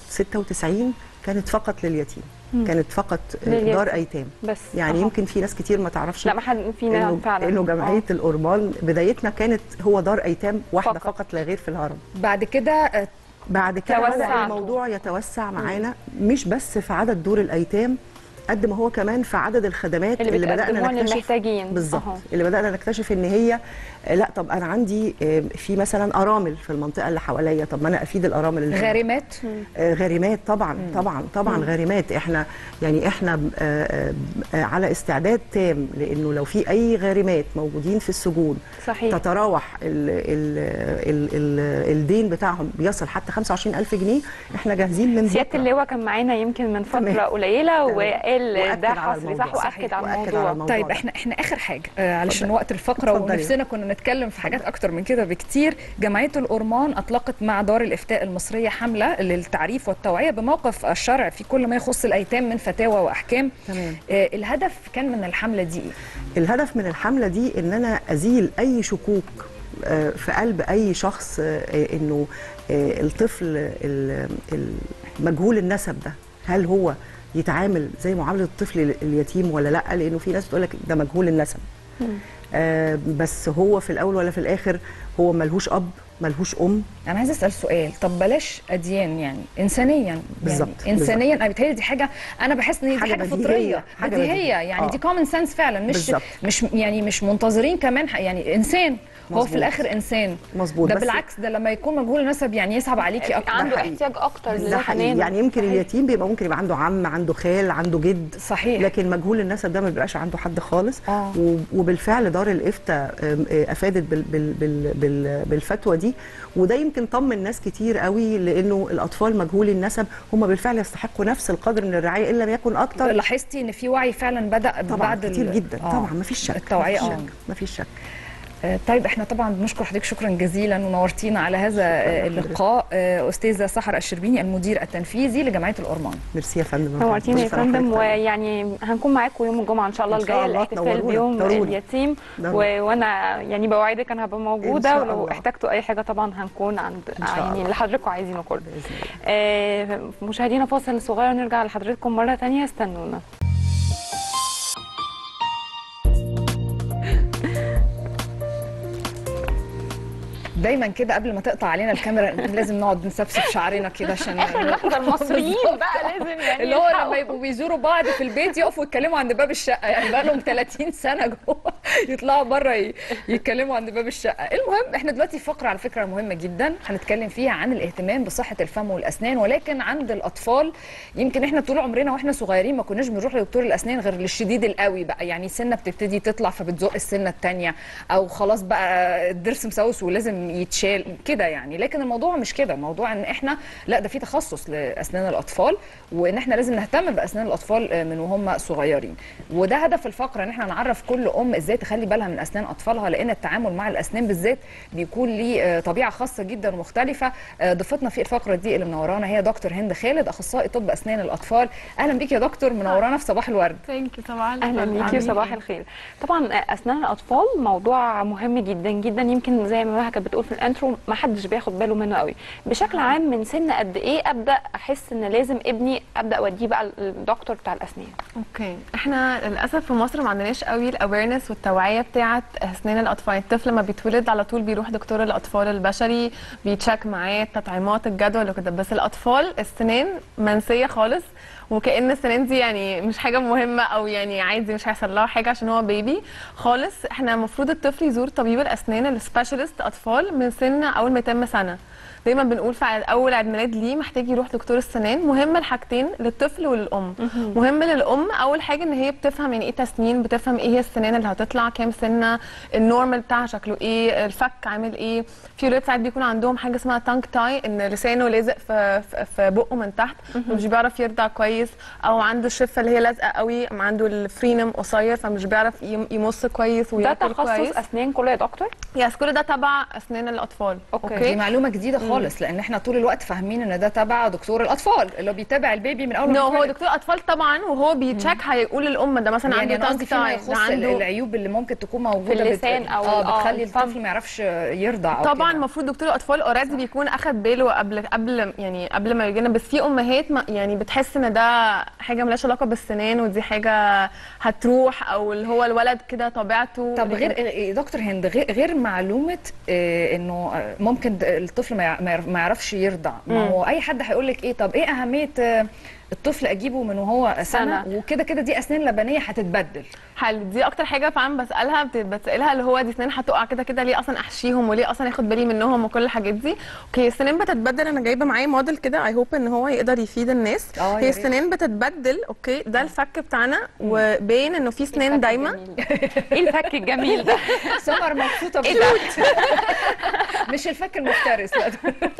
96 كانت فقط لليتيم كانت فقط آه، لليتيم. دار ايتام بس يعني أها. يمكن في ناس كتير ما تعرفش لا ما حد فينا انه فعلا انه جمعيه آه. الأورمان بدايتنا كانت هو دار ايتام واحده فقط. فقط, فقط لا غير في الهرم بعد كده آه، بعد كده بدا توسعتوا. الموضوع يتوسع معانا مش بس في عدد دور الايتام قد ما هو كمان في عدد الخدمات اللي اللي, بدانا بتقدموها نكتشف للمحتاجين. بالظبط أها. اللي بدانا نكتشف ان هي آه، لا طب انا عندي آه، في مثلا ارامل في المنطقه اللي حواليا طب ما انا افيد الارامل اللي غارمات آه، غارمات طبعا طبعا طبعا غارمات احنا يعني احنا آه، آه، آه، على استعداد تام لانه لو في اي غارمات موجودين في السجون صحيح تتراوح ال ال ال ال الدين بتاعهم بيصل حتى 25000 جنيه احنا جاهزين من سياده بكرة. اللواء كان معانا يمكن من فتره تمام. قليله تمام. وقال وأكد ده على حصري الموضوع. صح واكد صحيح. على وأكد على الموضوع الموضوع. طيب ده. احنا احنا اخر حاجه آه علشان اتفضلي. وقت الفقره اتفضلي. ونفسنا كنا نتكلم في حاجات اكتر من كده بكتير جمعيه الأورمان اطلقت مع دار الافتاء المصريه حمله للتعريف والتوعيه بموقف الشرع في كل ما يخص الايتام من فتاوى واحكام تمام. آه الهدف كان من الحمله دي ايه الهدف من الحمله دي ان انا ازيل اي شكوك آه، في قلب اي شخص آه، انه آه، الطفل ال- ال- مجهول النسب ده هل هو يتعامل زي معامله الطفل ال- اليتيم ولا لا لانه في ناس بتقول لك ده مجهول النسب آه، بس هو في الاول ولا في الاخر هو ملهوش اب ملهوش ام انا عايزه اسال سؤال طب بلاش اديان يعني انسانيا بالظبط، يعني انسانيا انا بتهيألي دي حاجه انا بحس ان دي حاجة حاجه, بديهية، فطريه حاجة بديهيه بديهية. يعني آه. دي كومن سنس فعلا مش بالظبط. مش يعني مش منتظرين كمان ح- يعني انسان هو في مظبوط. الاخر انسان مظبوط، ده بس- بالعكس ده لما يكون مجهول النسب يعني يصعب عليكي اكتر عنده حقيقي. احتياج اكتر ده لده حقيقي كمان يعني يمكن صحيح. اليتيم بيبقى ممكن يبقى عنده عم عنده خال عنده جد صحيح. لكن مجهول النسب ده ما بيبقاش عنده حد خالص آه. و- وبالفعل دار الافتاء آم، آه، افادت بال بال بال بال بالفتوى دي وده يمكن طمن ناس كتير قوي لانه الاطفال مجهولي النسب هم بالفعل يستحقوا نفس القدر من الرعايه ان لم يكن اكتر لاحظتي ان في وعي فعلا بدا طبعا بعد ال- كتير جدا آه. طبعا ما فيش شك التوعيه مفيش اه شك مفيش شك آه، طيب احنا طبعا بنشكر حضرتك شكرا جزيلا ونورتينا على هذا آه، اللقاء آه، استاذه سحر الشربيني المدير التنفيذي لجمعيه الأورمان ميرسي يا فندم نورتينا يا كل سنة فندم وحضرتك طيب. ويعني هنكون معاكم يوم الجمعه ان شاء الله إن شاء الجايه الله الاحتفال تنورونا. بيوم ضروري. اليتيم و... ضروري. وانا يعني بوعدك انا هبقى إن موجوده شاء ولو الله. احتجتوا اي حاجه طبعا هنكون عند إن شاء يعني الله. اللي حضراتكم عايزينه كله بإذن الله. آه مشاهدينا فاصل صغير نرجع لحضراتكم مره تانية استنونا دايما كده قبل ما تقطع علينا الكاميرا لازم نقعد نسبسب شعرنا كده عشان اخر لحظه المصريين بقى لازم يعني اللي هو يلحقوا. لما يبقوا بيزوروا بعض في البيت يقفوا يتكلموا عند باب الشقه يعني بقى لهم 30 سنه جوه يطلعوا بره ي- يتكلموا عند باب الشقه المهم احنا دلوقتي في فقره على فكره مهمه جدا هنتكلم فيها عن الاهتمام بصحه الفم والاسنان ولكن عند الاطفال يمكن احنا طول عمرنا واحنا صغيرين ما كناش بنروح لدكتور الاسنان غير للشديد القوي بقى يعني سنه بتبتدي تطلع فبتزق السنه الثانيه او خلاص بقى الضرس مسوس ولازم يتشال كده يعني لكن الموضوع مش كده الموضوع ان احنا لا ده في تخصص لاسنان الاطفال وان احنا لازم نهتم باسنان الاطفال آه، من وهم صغيرين وده هدف الفقره ان احنا نعرف كل ام ازاي تخلي بالها من اسنان اطفالها لان التعامل مع الاسنان بالذات بيكون ليه آه، طبيعه خاصه جدا ومختلفه آه، ضيفتنا في الفقره دي اللي منورانا هي دكتور هند خالد اخصائي طب اسنان الاطفال اهلا بيك يا دكتور منورانا في صباح الورد ثانك يو طبعا اهلا بيكي وصباح الخير طبعا اسنان الاطفال موضوع مهم جدا جدا يمكن زي ما مها كانت بتقول في الانترو ما حدش بياخد باله منه قوي بشكل عام من سن قد ايه ابدا احس ان لازم ابني ابدا اوديه بقى للدكتور بتاع الاسنان اوكي احنا للاسف في مصر ما عندناش قوي الاويرنس والتوعيه بتاعه اسنان الاطفال الطفل لما بيتولد على طول بيروح دكتور الاطفال البشري بيتشيك معاه التطعيمات الجدول وكده بس الاطفال السنان منسيه خالص وكأن السنان دي يعني مش حاجة مهمة أو يعني عادي مش هيحصل لها حاجة عشان هو بيبي خالص احنا المفروض الطفل يزور طبيب الأسنان السبيشالست أطفال من سن أول ما يتم سنة دايما بنقول في عيد- اول عيد ميلاد ليه محتاج يروح دكتور السنان مهم الحاجتين للطفل وللام مهم للام اول حاجه ان هي بتفهم يعني ايه تسنين بتفهم ايه هي السنان اللي هتطلع كام سنه النورمال بتاعها شكله ايه الفك عامل ايه في ولاد ساعات بيكون عندهم حاجه اسمها تانك تاي ان لسانه لازق في في- في بقه من تحت مش بيعرف يرضع كويس او عنده الشفه اللي هي لازقه قوي عنده الفرينم قصير فمش بيعرف يم- يمص كويس ده وياكل تخصص كويس اسنان كله يا دكتور يس كل ده تبع اسنان الاطفال أوكي. دي معلومه جديده خالص لان احنا طول الوقت فاهمين ان ده تبع دكتور الاطفال اللي هو بيتابع البيبي من اول ما نو هو بيتولد. دكتور اطفال طبعا وهو بيتشيك هيقول للام ده مثلا يعني عنده انا قصدي تانك فيما تاي يخص ده عنده العيوب اللي ممكن تكون موجوده في اللسان أو اه ال- آه، بتخلي الفم. الطفل ما يعرفش يرضع او طبعا كده. المفروض دكتور الاطفال اوريدي بيكون اخد باله قبل قبل يعني قبل ما يجينا بس في امهات ما يعني بتحس ان ده حاجه ملهاش علاقه بالسنان ودي حاجه هتروح او اللي هو الولد كده طبيعته طب غير إيه، دكتور هند غير غير معلومه آه، انه آه، ممكن د- الطفل ما يع- ما يعرف- ما يعرفش يرضع ما هو اي حد هيقول لك ايه طب ايه اهميه آه، الطفل اجيبه من وهو سنه, سنة. وكده كده دي اسنان لبنيه هتتبدل حلو دي اكتر حاجه فعلا بسالها بت- بتسالها اللي هو دي سنان هتقع كده كده ليه اصلا احشيهم وليه اصلا اخد بالي منهم وكل الحاجات دي اوكي السنان بتتبدل انا جايبه معايا موديل كده اي هوب ان هو يقدر يفيد الناس آه، يا هي ريت. السنان بتتبدل اوكي ده الفك بتاعنا وباين انه في سنان دايما ايه الفك الجميل ده سمر مبسوطه إيه بجد مش الفك المفترس لا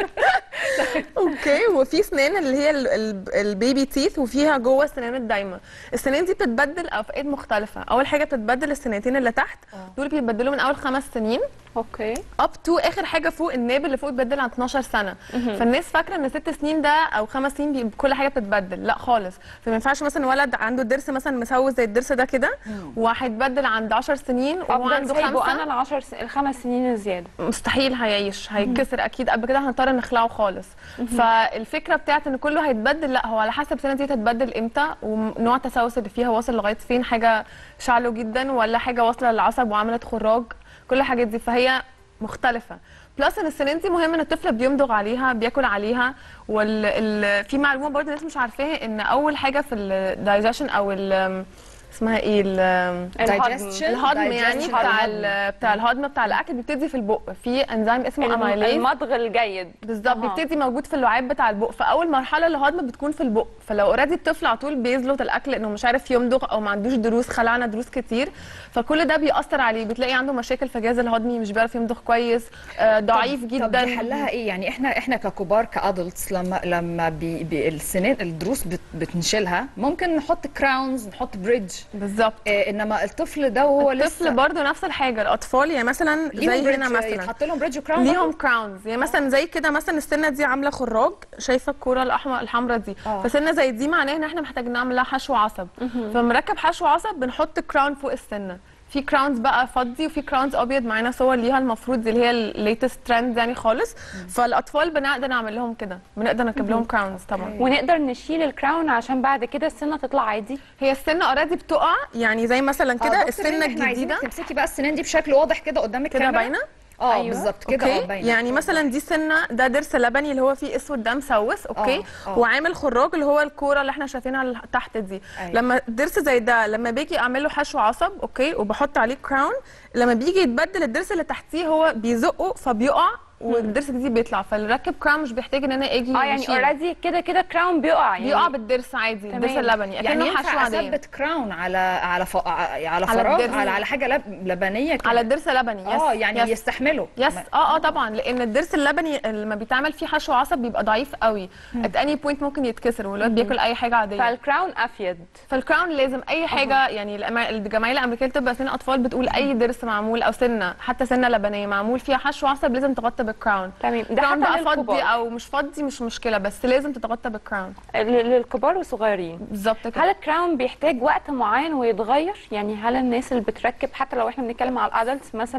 اوكي وفي سنان اللي هي ال- ال- البيبي تيث وفيها جوه السنان الدايمه السنان دي بتتبدل اوقات مختلفه اول حاجه بتتبدل السنتين اللي تحت دول بيتبدلوا من اول خمس سنين اوكي اب تو اخر حاجه فوق الناب اللي فوق بيتبدل عن 12 سنه فالناس فاكره ان ست سنين ده او خمس سنين بي- كل حاجه بتتبدل لا خالص فما ينفعش مثلا ولد عنده ضرس مثلا مسوس زي الضرس ده كده وهيتبدل عند 10 سنين وهو افضل عنده سايبه خمسه انا العشر س... الخمس سنين الزياده مستحيل هيعيش هيتكسر اكيد قبل كده هنضطر نخلعه خالص فالفكره بتاعت ان كله هيتبدل لا هو على حسب السنه دي هتتبدل امتى ونوع التسوس اللي فيها واصل لغايه فين حاجه شعله جدا ولا حاجه واصله للعصب وعملت خراج كل الحاجات دي فهي مختلفه بلس ان السنان دي مهم ان الطفل بيمضغ عليها بياكل عليها وال ال... في معلومه برضه الناس مش عارفاها ان اول حاجه في الدايجيشن او ال... اسمها ايه ال... Digestion. الهضم يعني Digestion. بتاع الهضم. ال- بتاع الهضم بتاع الاكل بيبتدي في البق في انزيم اسمه الم- اميليز المضغ الجيد بالظبط أها. بيبتدي موجود في اللعاب بتاع البق فاول مرحله للهضم بتكون في البق فلو اوريدي الطفل على طول بيزلط الاكل لانه مش عارف يمضغ او ما عندوش دروس خلعنا دروس كتير فكل ده بيأثر عليه بتلاقي عنده مشاكل في الجهاز الهضمي مش بيعرف يمضغ كويس آه ضعيف طب جدا دي حلها ايه يعني احنا احنا ككبار كادلتس لما لما بي بي السنان الضروس بت بتنشلها ممكن نحط كراونز نحط بريدج بالظبط آه انما الطفل ده وهو الطفل لسه برضه نفس الحاجه الاطفال يعني مثلا ليهم زي هنا بريدج مثلا يتحط لهم بريدج وكراون ليهم كراونز يعني مثلا زي كده مثلا السنه دي عامله خراج شايفه الكوره الاحمر الحمراء دي آه. فسنه زي دي معناها ان احنا محتاجين نعمل لها حشو عصب فمركب حشو عصب بنحط كراون فوق السنه في كراونز بقى فضي وفي كراونز ابيض معانا صور ليها المفروض دي اللي هي الليتست ترند يعني خالص فالاطفال بنقدر نعمل لهم كده بنقدر نركب لهم كراونز طبعا ونقدر نشيل الكراون عشان بعد كده السنه تطلع عادي هي السنه اوريدي بتقع يعني زي مثلا كده السنه الجديده تمسكي بقى السنان دي بشكل واضح كده قدام كده الكاميرا باينه اه أيوة. بالظبط كده اه اوكي باينه يعني مثلا دي سنه ده ضرس لبني اللي هو فيه اسود ده مسوس اوكي آه، آه. وعامل خراج اللي هو الكوره اللي احنا شايفينها اللي تحت دي أيوة. لما ضرس زي ده لما باجي اعمل له حشو عصب اوكي وبحط عليه كراون لما بيجي يتبدل الضرس اللي تحتيه هو بيزقه فبيقع والضرس الجديد بيطلع فالركب كراون مش بيحتاج ان انا اجي اه يعني أشيل. اوريدي كده كده كراون بيقع يعني بيقع بالضرس عادي تمام. الضرس اللبني يعني اكنه ينفع حشو عاديه اثبت كراون على على ف... على فراغ الضرس. على على حاجه لب... لبنيه كده. على الضرس اللبني يس اه يعني يس. يستحملوا يس ما- اه اه طبعا لان الضرس اللبني لما بيتعمل فيه حشو عصب بيبقى ضعيف قوي ات اني بوينت ممكن يتكسر والولاد بياكل اي حاجه عاديه فالكراون افيد فالكراون لازم اي حاجه يعني الأما- الجمعيه الامريكيه لطب اسنان الاطفال بتقول اي ضرس معمول او سنه حتى سنه لبنيه معمول فيها حشو عصب لازم تغطى بالكراون تمام ده كراون بقى حتى فضي للكبار او مش فضي مش مشكله بس لازم تتغطى بالكراون ل- للكبار والصغيرين بالظبط كده هل الكراون بيحتاج وقت معين ويتغير يعني هل الناس اللي بتركب حتى لو احنا بنتكلم على الادلتس مثلا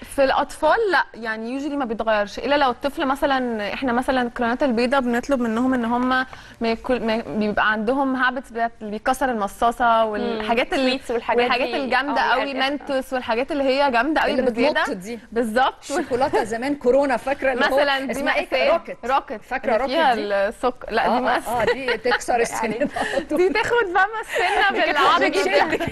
في الاطفال لا يعني يوجولي ما بيتغيرش الا لو الطفل مثلا احنا مثلا الكرونات البيضاء بنطلب منهم ان هم ما ياكل ما بيبقى عندهم هابتس اللي بيكسر المصاصه والحاجات اللي sweets والحاجات والحاجات دي. الجامده اه، قوي الألف. منتوس والحاجات اللي هي جامده قوي اللي بزياده بتنط دي. بالظبط الشوكولاته زمان كورونا فاكره اللي هو مثلا دي اسمها ايه مأساة. روكت روكت فاكره اللي فيها روكت دي السكر لا اه دي اه, مأساة آه دي تكسر السنين دي تاخد بقى السنه بالعرض جدا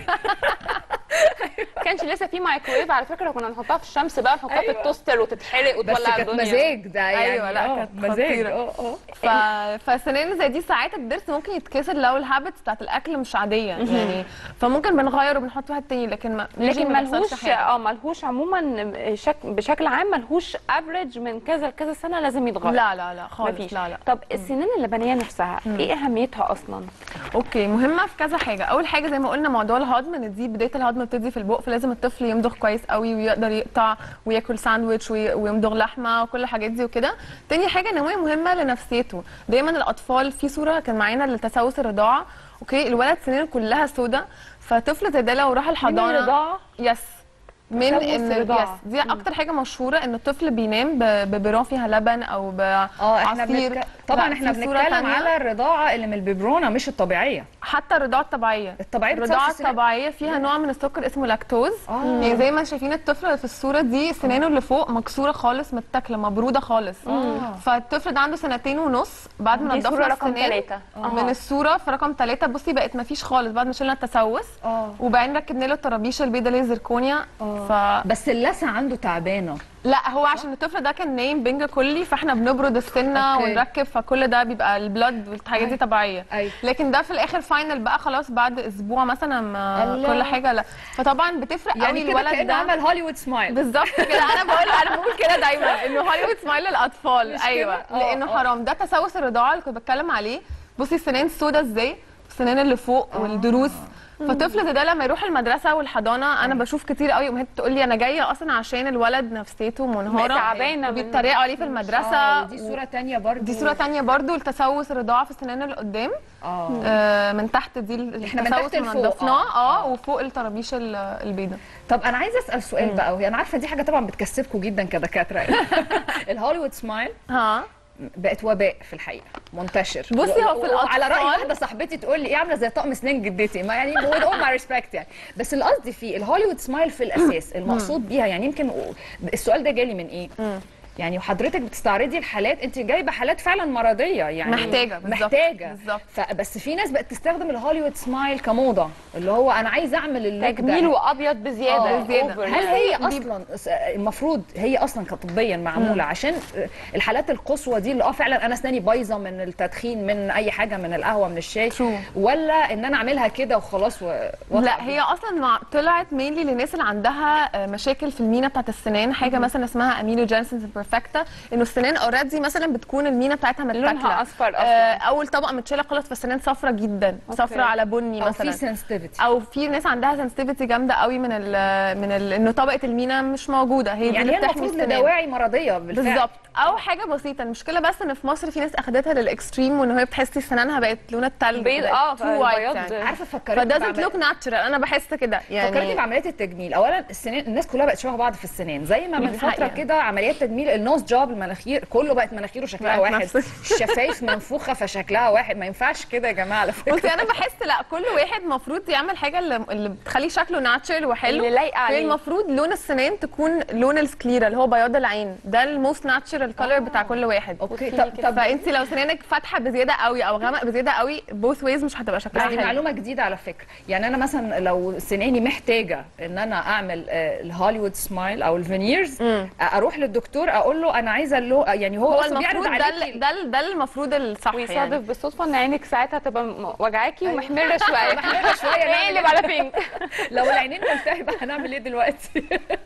ما كانش لسه في مايكرويف على فكره كنا نحطها في الشمس بقى نحطها في أيوة. التوستر وتتحرق بس وتولع كانت الدنيا مزاج ده يعني أيوة، لا، آه، كانت مزاج خطيرة. اه اه ف... فسنين زي دي ساعات الضرس ممكن يتكسر لو الهابتس بتاعت الاكل مش عاديه يعني فممكن بنغير وبنحط واحد تاني لكن ما لكن ما بيحصلش ملهوش حاجة. اه ملهوش عموما شك... بشكل عام ملهوش افريج من كذا لكذا سنه لازم يتغير لا لا لا خالص مفيش لا لا طب السنين اللبنيه نفسها ايه اهميتها اصلا اوكي مهمه في كذا حاجه اول حاجه زي ما قلنا موضوع الهضم ان دي بدايه الهضم بتبتدي في البق فلازم الطفل يمضغ كويس قوي ويقدر يقطع وياكل ساندويتش وي- ويمضغ لحمه وكل الحاجات دي وكده تاني حاجه ان هي مهمه لنفسيته دايما الاطفال في صوره كان معانا لتسوس الرضاعه اوكي الولد سنينه كلها سودا فطفل زي ده لو راح الحضانه الرضاعه يس من تسوس ان الرضاعة. يس دي اكتر حاجه مشهوره ان الطفل بينام ب- ببرون فيها لبن او اه احنا بعصير بنتك... طبعا لا، احنا في صورة بنتكلم تانية. على الرضاعه اللي من الببرونه مش الطبيعيه حتى الرضاعه الطبيعيه الطبيعيه بتسوس الرضاعه السنان. الطبيعيه فيها نوع من السكر اسمه لاكتوز آه. يعني زي ما شايفين الطفل في الصوره دي سنانه اللي فوق مكسوره خالص متاكله مبروده خالص فالطفل ده عنده سنتين ونص بعد ما دي نضف صورة له رقم السنان تلاتة. من الصوره في رقم ثلاثة بصي بقت ما فيش خالص بعد ما شلنا التسوس اه وبعدين ركبنا له الطرابيشه البيضاء اللي هي زركونيا ف بس اللثه عنده تعبانه لا هو عشان الطفل ده كان نايم بنج كلي فاحنا بنبرد السنه أوكي. ونركب فكل ده بيبقى البلد والحاجات دي أيوة. طبيعيه أيوة. لكن ده في الاخر فاينل بقى خلاص بعد اسبوع مثلا ما الله. كل حاجه لا فطبعا بتفرق يعني قوي كده الولد كانه ده عمل هوليوود سمايل بالظبط كده انا بقول انا بقول كده دايما انه هوليوود سمايل للاطفال مش ايوه كده؟ آه، لانه آه. حرام ده تسوس الرضاعه اللي كنت بتكلم عليه بصي السنان السودا ازاي السنان اللي فوق والضروس فطفل زي ده لما يروح المدرسه والحضانه انا بشوف كتير قوي امهات تقول لي انا جايه اصلا عشان الولد نفسيته منهاره تعبانة من- وبيتريقوا عليه في المدرسه اه ودي صوره تانية برضو دي صوره تانية برضو التسوس الرضاعه في السنان اللي قدام اه آه من تحت دي ال- إحنا من التسوس تحت لفوق، نضفناه آه. اه وفوق الطرابيش ال- البيضاء طب انا عايزه اسال سؤال بقى وهي انا عارفه دي حاجه طبعا بتكسبكم جدا كدكاتره الهوليوود سمايل ها بقت وباء في الحقيقه منتشر بصي هو في على راي الأطفال- واحده صاحبتي تقول لي ايه عامله زي طقم سنان جدتي ما يعني with all my respect يعني بس اللي قصدي فيه الهوليوود سمايل في الاساس المقصود بيها يعني يمكن السؤال ده جالي من ايه يعني وحضرتك بتستعرضي الحالات انت جايبه حالات فعلا مرضيه يعني محتاجة، بالظبط، محتاجه بالظبط. فبس في ناس بقت تستخدم الهوليوود سمايل كموضه اللي هو انا عايزه اعمل اللوك ده تجميل وابيض بزياده آه، بزيادة. أوفر. هل هي دي- اصلا المفروض هي اصلا كطبيا معموله عشان الحالات القصوى دي اللي اه فعلا انا اسناني بايظه من التدخين من اي حاجه من القهوه من الشاي True. ولا ان انا اعملها كده وخلاص و... وأطلع لا هي اصلا مع... طلعت مينلي للناس اللي عندها آه، مشاكل في المينا بتاعت السنان حاجه مثلا اسمها امينو جانسنز بيرفكتا انه السنان اوريدي مثلا بتكون المينا بتاعتها متاكله لونها أصفر أصلاً. آه اول طبقه متشاله خالص فالسنان صفرة جدا صفرة على بني او مثلا في سنسيتيفيتي او في ناس عندها سنسيتيفيتي جامده قوي من ال من ال انه طبقه المينا مش موجوده هي دي يعني اللي هي بتحمي المفروض السنان لدواعي مرضيه بالفعل بالظبط او حاجه بسيطه المشكله بس ان في مصر في ناس اخدتها للاكستريم وان هي بتحسي سنانها بقت لون التلج بيض، بقت اه، too white فالبياض يعني. عارفه فكرتني فدازنت بعمل- لوك ناتشرال انا بحس كده فكرتني يعني بعمليات التجميل اولا السنان الناس كلها بقت شبه بعض في السنان زي ما من دي فتره حقيقة. كده عمليات تجميل النوز جوب المناخير كله بقت مناخيره شكلها بقت واحد نفس- الشفايف منفوخه فشكلها واحد ما ينفعش كده يا جماعه على فكره بصي انا بحس لا كل واحد المفروض يعمل حاجه اللي, اللي بتخلي شكله ناتشرال وحلو اللي لايقة هي عليه. المفروض لون السنان تكون لون السكليرا اللي هو بياض العين ده الموست ناتشرال كلر بتاع كل واحد اوكي وفي طب كده. طب فانت لو سنانك فاتحه بزياده قوي او غامق بزياده قوي بوث ويز مش هتبقى بس شكلها دي حلو معلومه جديده على فكره يعني انا مثلا لو سناني محتاجه ان انا اعمل آه، الهوليوود سمايل او الفينيرز مم. اروح للدكتور اقول له انا عايزه اللو يعني هو, هو اصلا بيعرض المفروض ده عليكي ال- ده ال- ده المفروض الصح ويصادف يعني بالصدفه ان عينك ساعتها تبقى م- وجعاكي ومحمره شويه محمرة شوية، نعمل نقلب على بينك لو العينين ملتهبه هنعمل ايه دلوقتي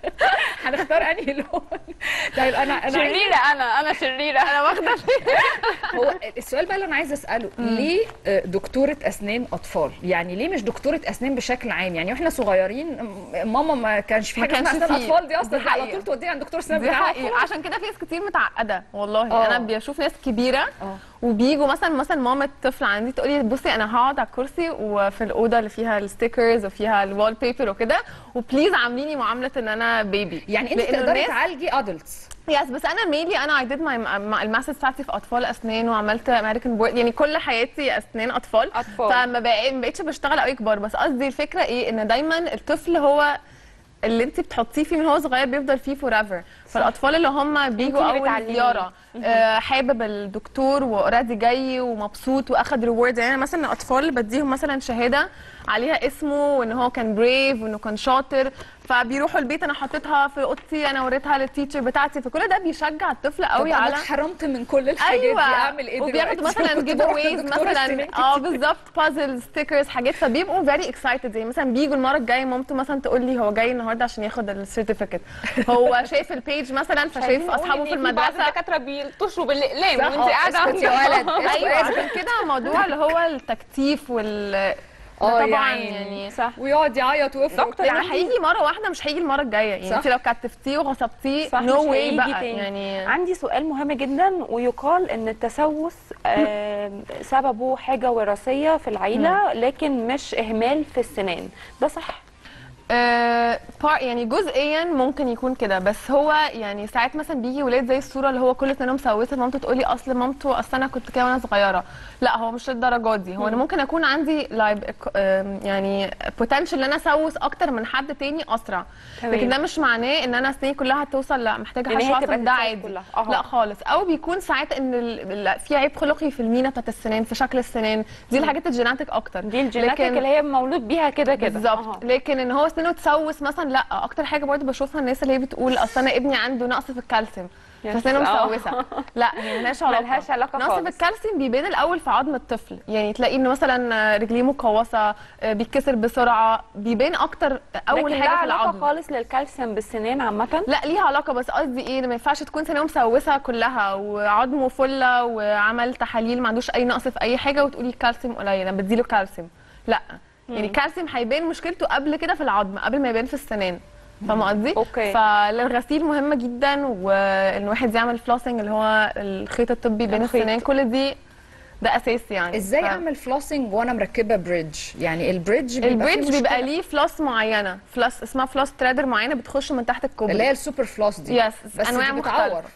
هنختار انهي لون طيب انا انا عايزة- شريره انا انا شريره انا واخده هو السؤال بقى اللي انا عايزه اساله ليه آه، دكتوره اسنان اطفال يعني ليه مش دكتوره اسنان بشكل عام يعني واحنا صغيرين م- ماما ما كانش في ما حاجه اسمها كانش اسنان فيه. اطفال دي اصلا دي دي على حقيقة. طول تودينا عند دكتور اسنان دي بتاعها حقيقة عشان كده في ناس كتير متعقده والله آه. انا بشوف ناس كبيره آه. وبيجوا مثلا مثلا ماما طفل عندي تقول لي بصي انا هقعد على الكرسي وفي الاوضه اللي فيها الستيكرز وفيها الوال بيبر وكده وبليز عامليني معامله ان انا بيبي يعني انت لأنه تقدري الناس- تعالجي ادلتس يس بس انا ميلي انا اي ديد ماي الماسترز بتاعتي في اطفال اسنان وعملت امريكان بورد يعني كل حياتي اسنان اطفال أطفال. فما بقى- ما بقتش بشتغل قوي كبار بس قصدي الفكره ايه ان دايما الطفل هو اللي انت بتحطيه فيه من هو صغير بيفضل فيه فور ايفر فالاطفال اللي هم بيجوا اللي اول بتعلميه. زياره آه، حابب الدكتور واوريدي جاي ومبسوط واخد ريورد يعني أنا مثلا الاطفال بديهم مثلا شهاده عليها اسمه وان هو كان بريف وانه كان شاطر فبيروحوا البيت انا حطيتها في اوضتي انا وريتها للتيتشر بتاعتي فكل ده بيشجع الطفل قوي طب على انا اتحرمت من كل الحاجات ايوه دي اعمل ايه وبياخدوا دلوقتي؟ مثلا كنت جيف بروح اويز لدكتور مثلا أسنان اه كتير. بالظبط بازل ستيكرز حاجات فبيبقوا فيري اكسايتد يعني مثلا بيجوا المره الجايه مامته مثلا تقول لي هو جاي النهارده عشان ياخد السيرتيفيكت هو شايف البيج مثلا فشايف اصحابه في المدرسه الدكاتره بيلطشوا بالاقلام صح، وانت آه، قاعده اسكت يا ولد اسكت ايوه اسكت. عشان كده موضوع اللي هو التكتيف وال اه ده يا طبعا عيني. يعني صح ويقعد يعيط ويفرق دكتور لانه عندي- هيجي مره واحده مش هيجي المره الجايه يعني صح. انت لو كتفتيه وغصبتيه صح مش نو واي هيجي بقى تاني. يعني عندي سؤال مهم جدا ويقال ان التسوس آم، سببه حاجه وراثيه في العيله لكن مش اهمال في السنان ده صح آه بار- يعني جزئيا ممكن يكون كده بس هو يعني ساعات مثلا بيجي ولاد زي الصوره اللي هو كل سنه مسوسه مامته تقول لي اصل مامته اصل انا كنت كده وانا صغيره لا هو مش للدرجات دي هو انا ممكن اكون عندي لايب يعني بوتنشال ان انا اسوس اكتر من حد تاني اسرع تمام. لكن ده مش معناه ان انا سنين كلها هتوصل لا محتاجه إن هي حشو تبقى عصب ده تتسوس عادي كلها. أها. لا خالص او بيكون ساعات ان ال- ال- في عيب خلقي في المينا بتاعت السنان في شكل السنان دي الحاجات الجيناتيك اكتر دي الجيناتيك لكن- اللي هي مولود بيها كده كده بالظبط أها. لكن ان هو سنانه تسوس مثلا لا اكتر حاجه برضو بشوفها الناس اللي هي بتقول اصل انا ابني عنده نقص في الكالسيوم يس. فسنانه آه. مسوسه لا هي ملهاش علاقه ملهاش علاقة نقص في خالص. الكالسيوم بيبان الاول في عظم الطفل يعني تلاقيه انه مثلا رجليه مقوسه بيتكسر بسرعه بيبان اكتر اول لكن حاجه لا في علاقه العظم خالص للكالسيوم بالسنان عامه لا ليها علاقه بس قصدي ايه ما ينفعش تكون سنانه مسوسه كلها وعظمه فله وعمل تحاليل ما عندوش اي نقص في اي حاجه وتقولي الكالسيوم قليل انا بديله كالسيوم لا يعني الكالسيوم هيبان مشكلته قبل كده في العظم قبل ما يبان في السنان فاهمه قصدي؟ أوكي. فالغسيل مهمه جدا وان الواحد يعمل فلوسنج اللي هو الخيط الطبي بين الخيط. السنان كل دي ده اساسي يعني ازاي ف- اعمل فلوسنج وانا مركبه بريدج يعني البريدج بيبقى فيه البريدج بيبقى مشكلة. ليه فلوس معينه فلوس اسمها فلوس ترادر معينه بتخش من تحت الكوبري اللي هي السوبر فلوس دي يس بس انواع دي مختلفه بتعور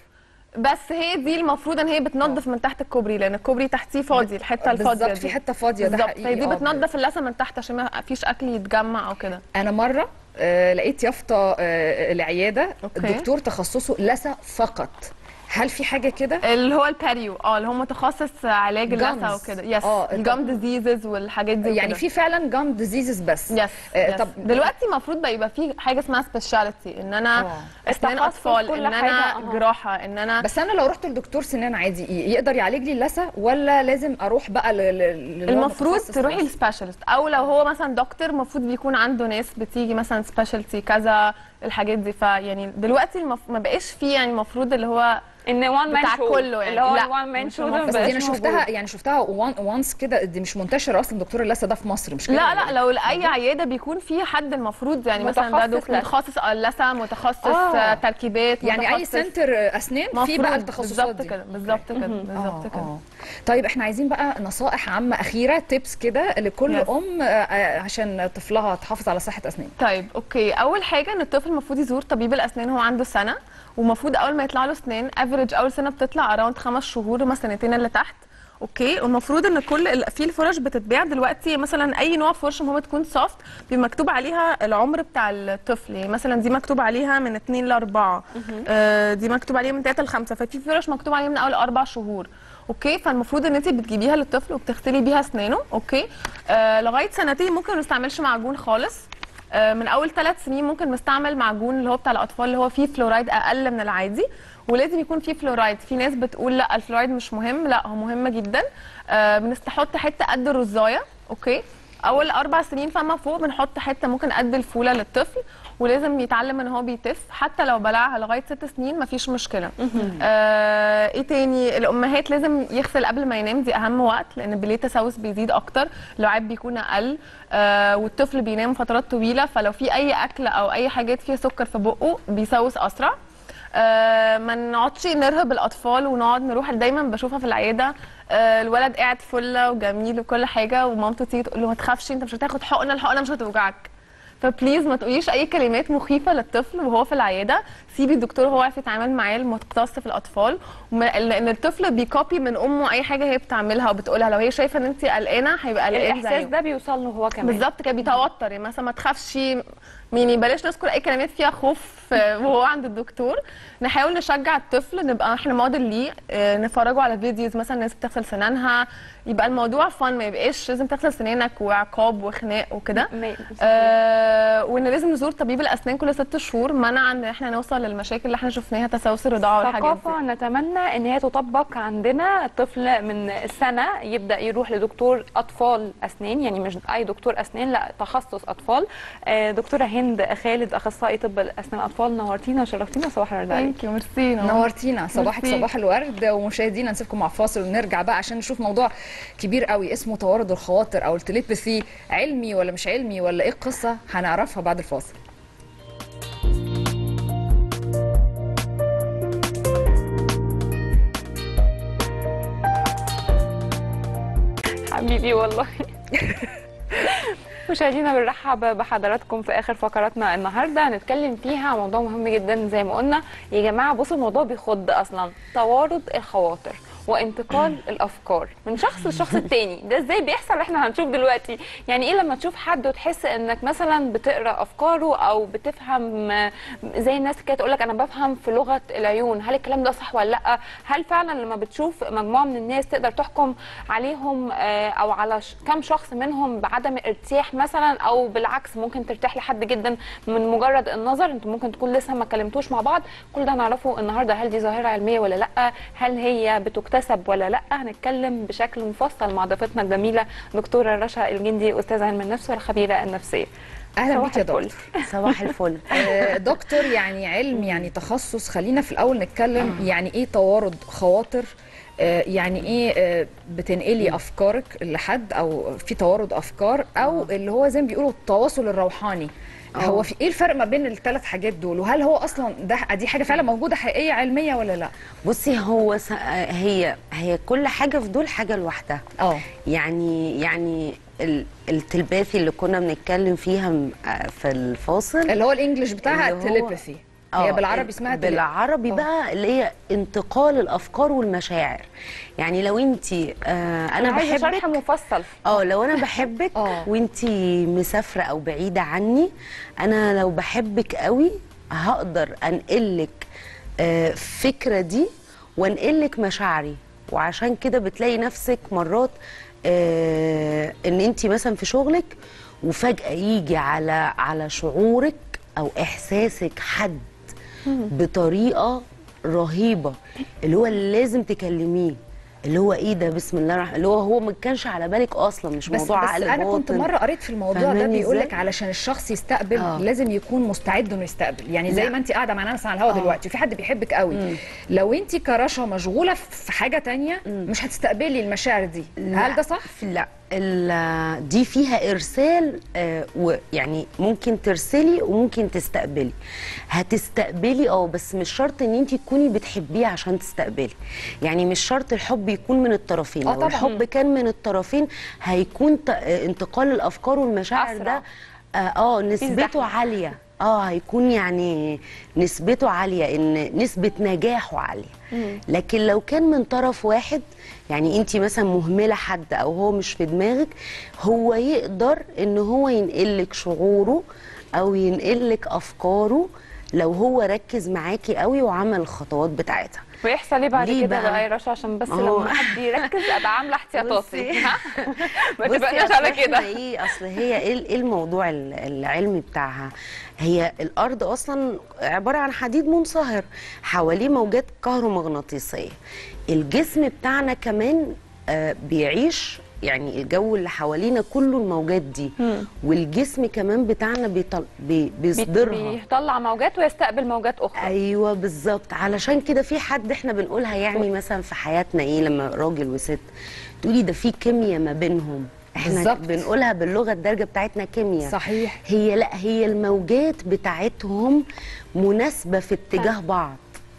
بس هي دي المفروض ان هي بتنظف من تحت الكوبري لان الكوبري تحتيه فاضي الحته الفاضيه بالظبط دي في حته فاضيه ده بالظبط حقيقي فهي دي آه. بتنظف اللثه من تحت عشان ما فيش اكل يتجمع او كده انا مره آه لقيت يافطه آه العياده أوكي. الدكتور تخصصه لثه فقط هل في حاجه كده اللي هو الباريو اه اللي هو متخصص علاج اللثه Gums. وكده يس آه، الجام ديزيزز والحاجات دي يعني وكده. في فعلا جام ديزيزز بس يس آه، يس. طب دلوقتي المفروض بقى يبقى في حاجه اسمها سبيشاليتي ان انا آه. اسنان التخصص اطفال كل ان حاجة، انا أها. جراحه ان انا بس انا لو رحت لدكتور سنان عادي ي- يقدر يعالج لي اللثه ولا لازم اروح بقى ل- ل- للي هو المفروض متخصص تروحي بس؟ للسبيشالست او لو هو مثلا دكتور المفروض بيكون عنده ناس بتيجي مثلا سبيشالتي كذا الحاجات دي فيعني دلوقتي المف... ما بقاش في يعني المفروض اللي هو ان وان مان بتاع شو كله يعني. اللي هو لا، الوان مان مش شو ده المفروض. بس دي مبقاش انا موجود. شفتها يعني شفتها وانس كده دي مش منتشره اصلا دكتور اللثه ده في مصر مش كده لا ولا لا إيه؟ لو لاي عياده بيكون في حد المفروض يعني مثلا ده متخصص دكتور لثة. متخصص اللثه متخصص آه. آه. تركيبات يعني اي متخصص سنتر اسنان في مفروض. بقى التخصصات بالظبط دي كده بالظبط كده بالظبط آه، كده آه. طيب احنا عايزين بقى نصائح عامه اخيره تيبس كده لكل Yes. ام آه، آه، عشان طفلها تحافظ على صحه اسنان طيب اوكي اول حاجه ان الطفل المفروض يزور طبيب الاسنان وهو عنده سنه ومفروض اول ما يطلع له اسنان افريج اول سنه بتطلع اراوند خمس شهور هما السنتين اللي تحت اوكي والمفروض ان كل ال- في الفرش بتتباع دلوقتي مثلا اي نوع فرشه المهم تكون سوفت بيبقى مكتوب عليها العمر بتاع الطفل يعني مثلا دي مكتوب عليها من 2 ل 4 آه دي مكتوب عليها من 3 ل 5 ففي فرش مكتوب عليها من اول اربع شهور اوكي فالمفروض ان انت بتجيبيها للطفل وبتغسلي بيها اسنانه اوكي آه لغايه سنتين ممكن ما نستعملش معجون خالص آه، من اول ثلاث سنين ممكن نستعمل معجون اللي هو بتاع الاطفال اللي هو فيه فلورايد اقل من العادي ولازم يكون فيه فلورايد في ناس بتقول لا الفلورايد مش مهم لا هو مهم جدا آه، بنحط حته قد الرزايه اوكي اول اربع سنين فما فوق بنحط حته ممكن قد الفوله للطفل ولازم يتعلم ان هو بيتف حتى لو بلعها لغايه ست سنين مفيش مشكله آه ايه تاني الامهات لازم يغسل قبل ما ينام دي اهم وقت لان بالليل التسوس بيزيد اكتر اللعاب بيكون اقل آه والطفل بينام فترات طويله فلو في اي اكل او اي حاجات فيها سكر في بقه بيسوس اسرع آه ما نقعدش نرهب الاطفال ونقعد نروح دايما بشوفها في العياده آه الولد قاعد فله وجميل وكل حاجه ومامته تيجي تقول له ما تخافش انت مش هتاخد حقنه الحقنه مش هتوجعك فبليز ما تقوليش اي كلمات مخيفه للطفل وهو في العياده سيبي الدكتور هو عارف يتعامل معاه المختص في الاطفال وما- لان الطفل بيكوبي من امه اي حاجه هي بتعملها وبتقولها لو هي شايفه ان انت قلقانه هيبقى قلقان الاحساس زيه. ده بيوصل له هو كمان بالظبط كده بيتوتر يعني مثلا ما تخافش يعني بلاش نذكر اي كلمات فيها خوف آه، وهو عند الدكتور نحاول نشجع الطفل نبقى احنا موديل ليه آه، نفرجه على فيديوز مثلا الناس بتغسل سنانها يبقى الموضوع فن ما يبقاش لازم تغسل سنانك وعقاب وخناق وكده ما- آه وان لازم نزور طبيب الاسنان كل ست شهور منع ان احنا نوصل للمشاكل اللي احنا شفناها تسوس الرضاعه والحاجات دي ثقافة نتمنى ان هي تطبق عندنا الطفل من السنة يبدأ يروح لدكتور اطفال اسنان يعني مش اي دكتور اسنان لا تخصص اطفال آه، دكتورة هند خالد اخصائي طب الاسنان اطفال نورتينا وشرفتينا صباح الورد عليك ثانك يو ميرسي نورتينا صباحك ميرسي. صباح الورد ومشاهدينا نسيبكم مع فاصل ونرجع بقى عشان نشوف موضوع كبير قوي اسمه توارد الخواطر او التليباثي علمي ولا مش علمي ولا ايه القصه هنعرفها بعد الفاصل حبيبي والله مشاهدينا بنرحب بحضراتكم في اخر فقراتنا النهارده هنتكلم فيها عن موضوع مهم جدا زي ما قلنا يا جماعه بصوا الموضوع بيخض اصلا توارد الخواطر وانتقال الافكار من شخص للشخص التاني ده ازاي بيحصل احنا هنشوف دلوقتي يعني ايه لما تشوف حد وتحس انك مثلا بتقرا افكاره او بتفهم آه، زي الناس كده تقول لك انا بفهم في لغه العيون هل الكلام ده صح ولا لا هل فعلا لما بتشوف مجموعه من الناس تقدر تحكم عليهم آه، او على ش- كم شخص منهم بعدم ارتياح مثلا او بالعكس ممكن ترتاح لحد جدا من مجرد النظر انتوا ممكن تكون لسه ما اتكلمتوش مع بعض كل ده هنعرفه النهارده هل دي ظاهره علميه ولا لا هل هي بتكتسب ولا لا هنتكلم بشكل مفصل مع ضيفتنا الجميله دكتوره رشا الجندي استاذ علم النفس والخبيره النفسيه اهلا صباح بيك يا الفل. دكتور صباح الفل آه، دكتور يعني علم يعني تخصص خلينا في الاول نتكلم يعني ايه توارد خواطر آه، يعني ايه آه، بتنقلي افكارك لحد او في توارد افكار او اللي هو زي ما بيقولوا التواصل الروحاني هو في ايه الفرق ما بين الثلاث حاجات دول وهل هو اصلا ده دي حاجه فعلا موجوده حقيقيه علميه ولا لا بصي هو س... هي هي كل حاجه في دول حاجه لوحدها اه يعني يعني ال- التلباثي اللي كنا بنتكلم فيها م- آه في الفاصل اللي هو الانجليش بتاعها اللي هو- التليباثي هي آه، بالعربي اسمها تلي- بالعربي آه. بقى اللي هي انتقال الافكار والمشاعر يعني لو انت آه انا انا عايزه بحبك شرح مفصل اه لو انا بحبك آه. وانتي مسافره او بعيده عني انا لو بحبك قوي هقدر انقلك آه، فكره دي وانقلك مشاعري وعشان كده بتلاقي نفسك مرات آه، ان انتي مثلا في شغلك وفجاه يجي على على شعورك او احساسك حد بطريقه رهيبه اللي هو لازم تكلميه اللي هو ايه ده بسم الله الرحمن اللي هو هو ما كانش على بالك اصلا مش بس, موضوع بس عقل انا كنت باطن. مره قريت في الموضوع ده فاهماني بيقول لك إزاي؟ علشان الشخص يستقبل آه. لازم يكون مستعد انه يستقبل يعني زي لا. ما انت قاعده معانا مثلا على الهوا آه. دلوقتي وفي حد بيحبك قوي لو انت كرشا مشغوله في حاجه تانية مش هتستقبلي المشاعر دي هل ده صح لا ال- دي فيها ارسال آه، ويعني ممكن ترسلي وممكن تستقبلي هتستقبلي اه بس مش شرط ان انت تكوني بتحبيه عشان تستقبلي يعني مش شرط الحب يكون من الطرفين آه لو طبعاً. الحب كان من الطرفين هيكون ت- آه، انتقال الافكار والمشاعر أسرع. ده اه آه، نسبته زحمة. عاليه اه هيكون يعني نسبته عاليه ان نسبه نجاحه عاليه لكن لو كان من طرف واحد يعني انت مثلا مهمله حد او هو مش في دماغك هو يقدر ان هو ينقلك شعوره او ينقلك افكاره لو هو ركز معاكي قوي وعمل الخطوات بتاعتها ويحصل ايه بعد ليه كده بقى؟ بقى يا رشا عشان بس أهو. لما حد يركز ابقى عامله احتياطاتي بصي. ها ما بصي تبقاش أصل على إحنا كده ايه اصل هي ايه إيه الموضوع ال- العلمي بتاعها هي الارض اصلا عباره عن حديد منصهر حواليه موجات كهرومغناطيسيه الجسم بتاعنا كمان آه، بيعيش يعني الجو اللي حوالينا كله الموجات دي والجسم كمان بتاعنا بيطل... بي... بي- بيصدرها بيطلع موجات ويستقبل موجات اخرى ايوه بالظبط علشان كده في حد احنا بنقولها يعني مثلا في حياتنا ايه لما راجل وست تقولي ده في كيمياء ما بينهم احنا بالظبط. بنقولها باللغه الدارجه بتاعتنا كيمياء صحيح هي لا هي الموجات بتاعتهم مناسبه في اتجاه بعض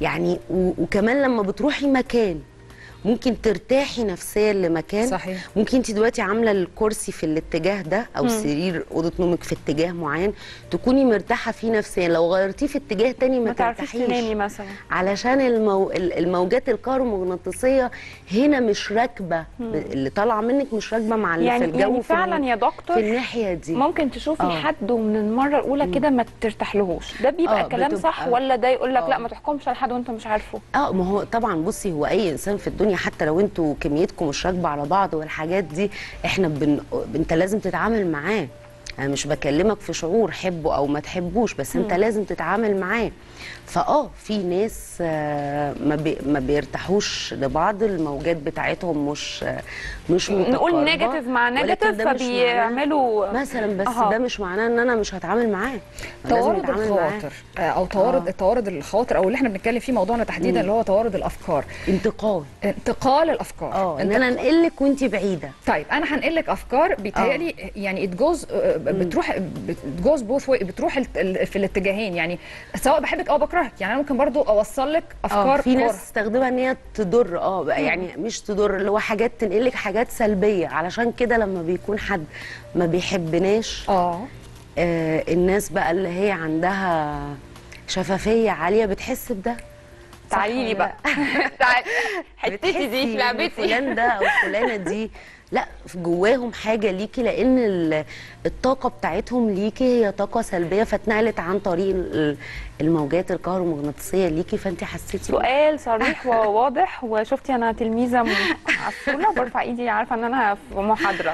يعني و- وكمان لما بتروحي مكان ممكن ترتاحي نفسيا لمكان صحيح. ممكن انت دلوقتي عامله الكرسي في الاتجاه ده او سرير اوضه نومك في اتجاه معين تكوني مرتاحه فيه نفسيا لو غيرتيه في اتجاه تاني ما, ما تعرفيش ترتاحيش تنامي مثلا علشان المو... ال- الموجات الكهرومغناطيسيه هنا مش راكبه ب- اللي طالعه منك مش راكبه مع اللي في يعني الجو يعني في الم- فعلا يا دكتور في الناحيه دي ممكن تشوفي آه. حد ومن المره الاولى كده ما ترتاحلهوش ده بيبقى آه، كلام صح بتبقى- ولا ده يقول لك آه. لا ما تحكمش على حد وانت مش عارفه اه ما هو طبعا بصي هو اي انسان في الدنيا حتى لو انتوا كميتكم مش راكبه على بعض والحاجات دي احنا بن... انت لازم تتعامل معاه انا مش بكلمك في شعور حبه او ما تحبوش بس انت لازم تتعامل معاه فاه في ناس آه، ما, بي... ما بيرتاحوش لبعض الموجات بتاعتهم مش آه، مش نقول متقاربة، نيجاتيف مع ولكن نيجاتيف ده مش معناه- فبيعملوا مثلا بس أها. ده مش معناه ان انا مش هتعامل معاه لازم توارد يتعامل معاه. الخواطر آه، او توارد آه. توارد الخواطر او اللي احنا بنتكلم فيه موضوعنا تحديدا اللي هو توارد الافكار انتقال انتقال الافكار اه ان انت- انا انقلك وانت بعيده طيب انا هنقل لك افكار بيتهيألي يعني اتجوز بتروح بتجوز بوث واي بتروح الت- ال- في الاتجاهين يعني سواء بحبك او بكرهك يعني انا ممكن برضو اوصل لك اه افكار في كره. ناس تستخدمها ان هي تضر اه بقى يعني مش تضر اللي هو حاجات تنقلك حاجات سلبيه علشان كده لما بيكون حد ما بيحبناش اه آه الناس بقى اللي هي عندها شفافيه عاليه بتحس بده تعالي لي ولا بقى تعالي حتتي بتحسي دي إن لعبتي فلان ده او فلانه دي لا في جواهم حاجه ليكي لان ال- الطاقه بتاعتهم ليكي هي طاقه سلبيه فاتنقلت عن طريق ال- الموجات الكهرومغناطيسيه ليكي فانت حسيتي سؤال صريح وواضح وشفتي انا تلميذه م- عسوله برفع ايدي عارفه ان انا في محاضره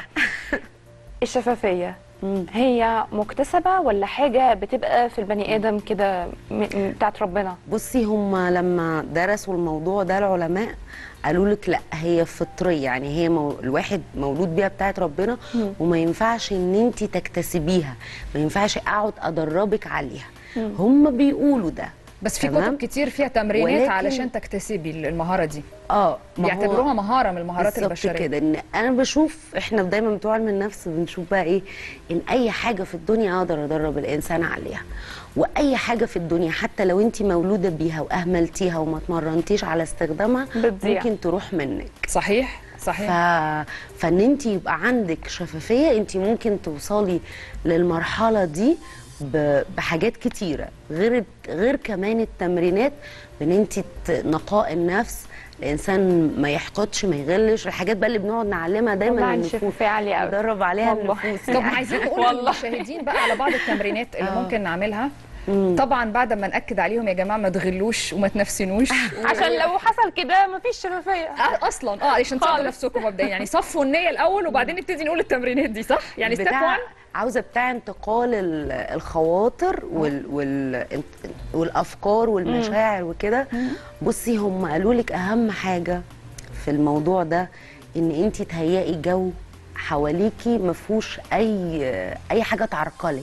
الشفافيه هي مكتسبه ولا حاجه بتبقى في البني ادم كده م- م- بتاعت ربنا بصي هم لما درسوا الموضوع ده العلماء قالوا لك لا هي فطريه يعني هي مو الواحد مولود بيها بتاعت ربنا وما ينفعش ان انت تكتسبيها ما ينفعش اقعد ادربك عليها هم بيقولوا ده بس في تمام؟ كتب كتير فيها تمرينات ولكن- علشان تكتسبي المهاره دي اه ما هو- بيعتبروها مهاره من المهارات بالظبط البشريه كده ان انا بشوف احنا دايما بتوع علم النفس بنشوف بقى ايه ان اي حاجه في الدنيا اقدر ادرب الانسان عليها واي حاجه في الدنيا حتى لو انت مولوده بيها واهملتيها وما اتمرنتيش على استخدامها بتضيع. ممكن تروح منك صحيح ف... صحيح فان انت يبقى عندك شفافيه انت ممكن توصلي للمرحله دي ب... بحاجات كتيره غير غير كمان التمرينات بان انت ت- نقاء النفس الانسان ما يحقدش ما يغلش الحاجات بقى اللي بنقعد نعلمها دايما والله للنفوس الشفافيه عاليه قوي ندرب عليها والله. النفوس طب عايزين نقول والله. للمشاهدين بقى على بعض التمرينات اللي آه. ممكن نعملها طبعا بعد ما ناكد عليهم يا جماعه ما تغلوش وما تنفسنوش عشان لو حصل كده مفيش شفافيه آه، اصلا اه عشان تصدوا خالص. نفسكم مبدئيا يعني صفوا النيه الاول وبعدين نبتدي نقول التمرينات دي صح يعني ستيب بتاع 1 عاوزه بتاع انتقال ال- الخواطر وال وال والافكار والمشاعر وكده بصي هم قالوا لك اهم حاجه في الموضوع ده ان انت تهيئي جو حواليكي ما فيهوش اي اي حاجه تعرقلك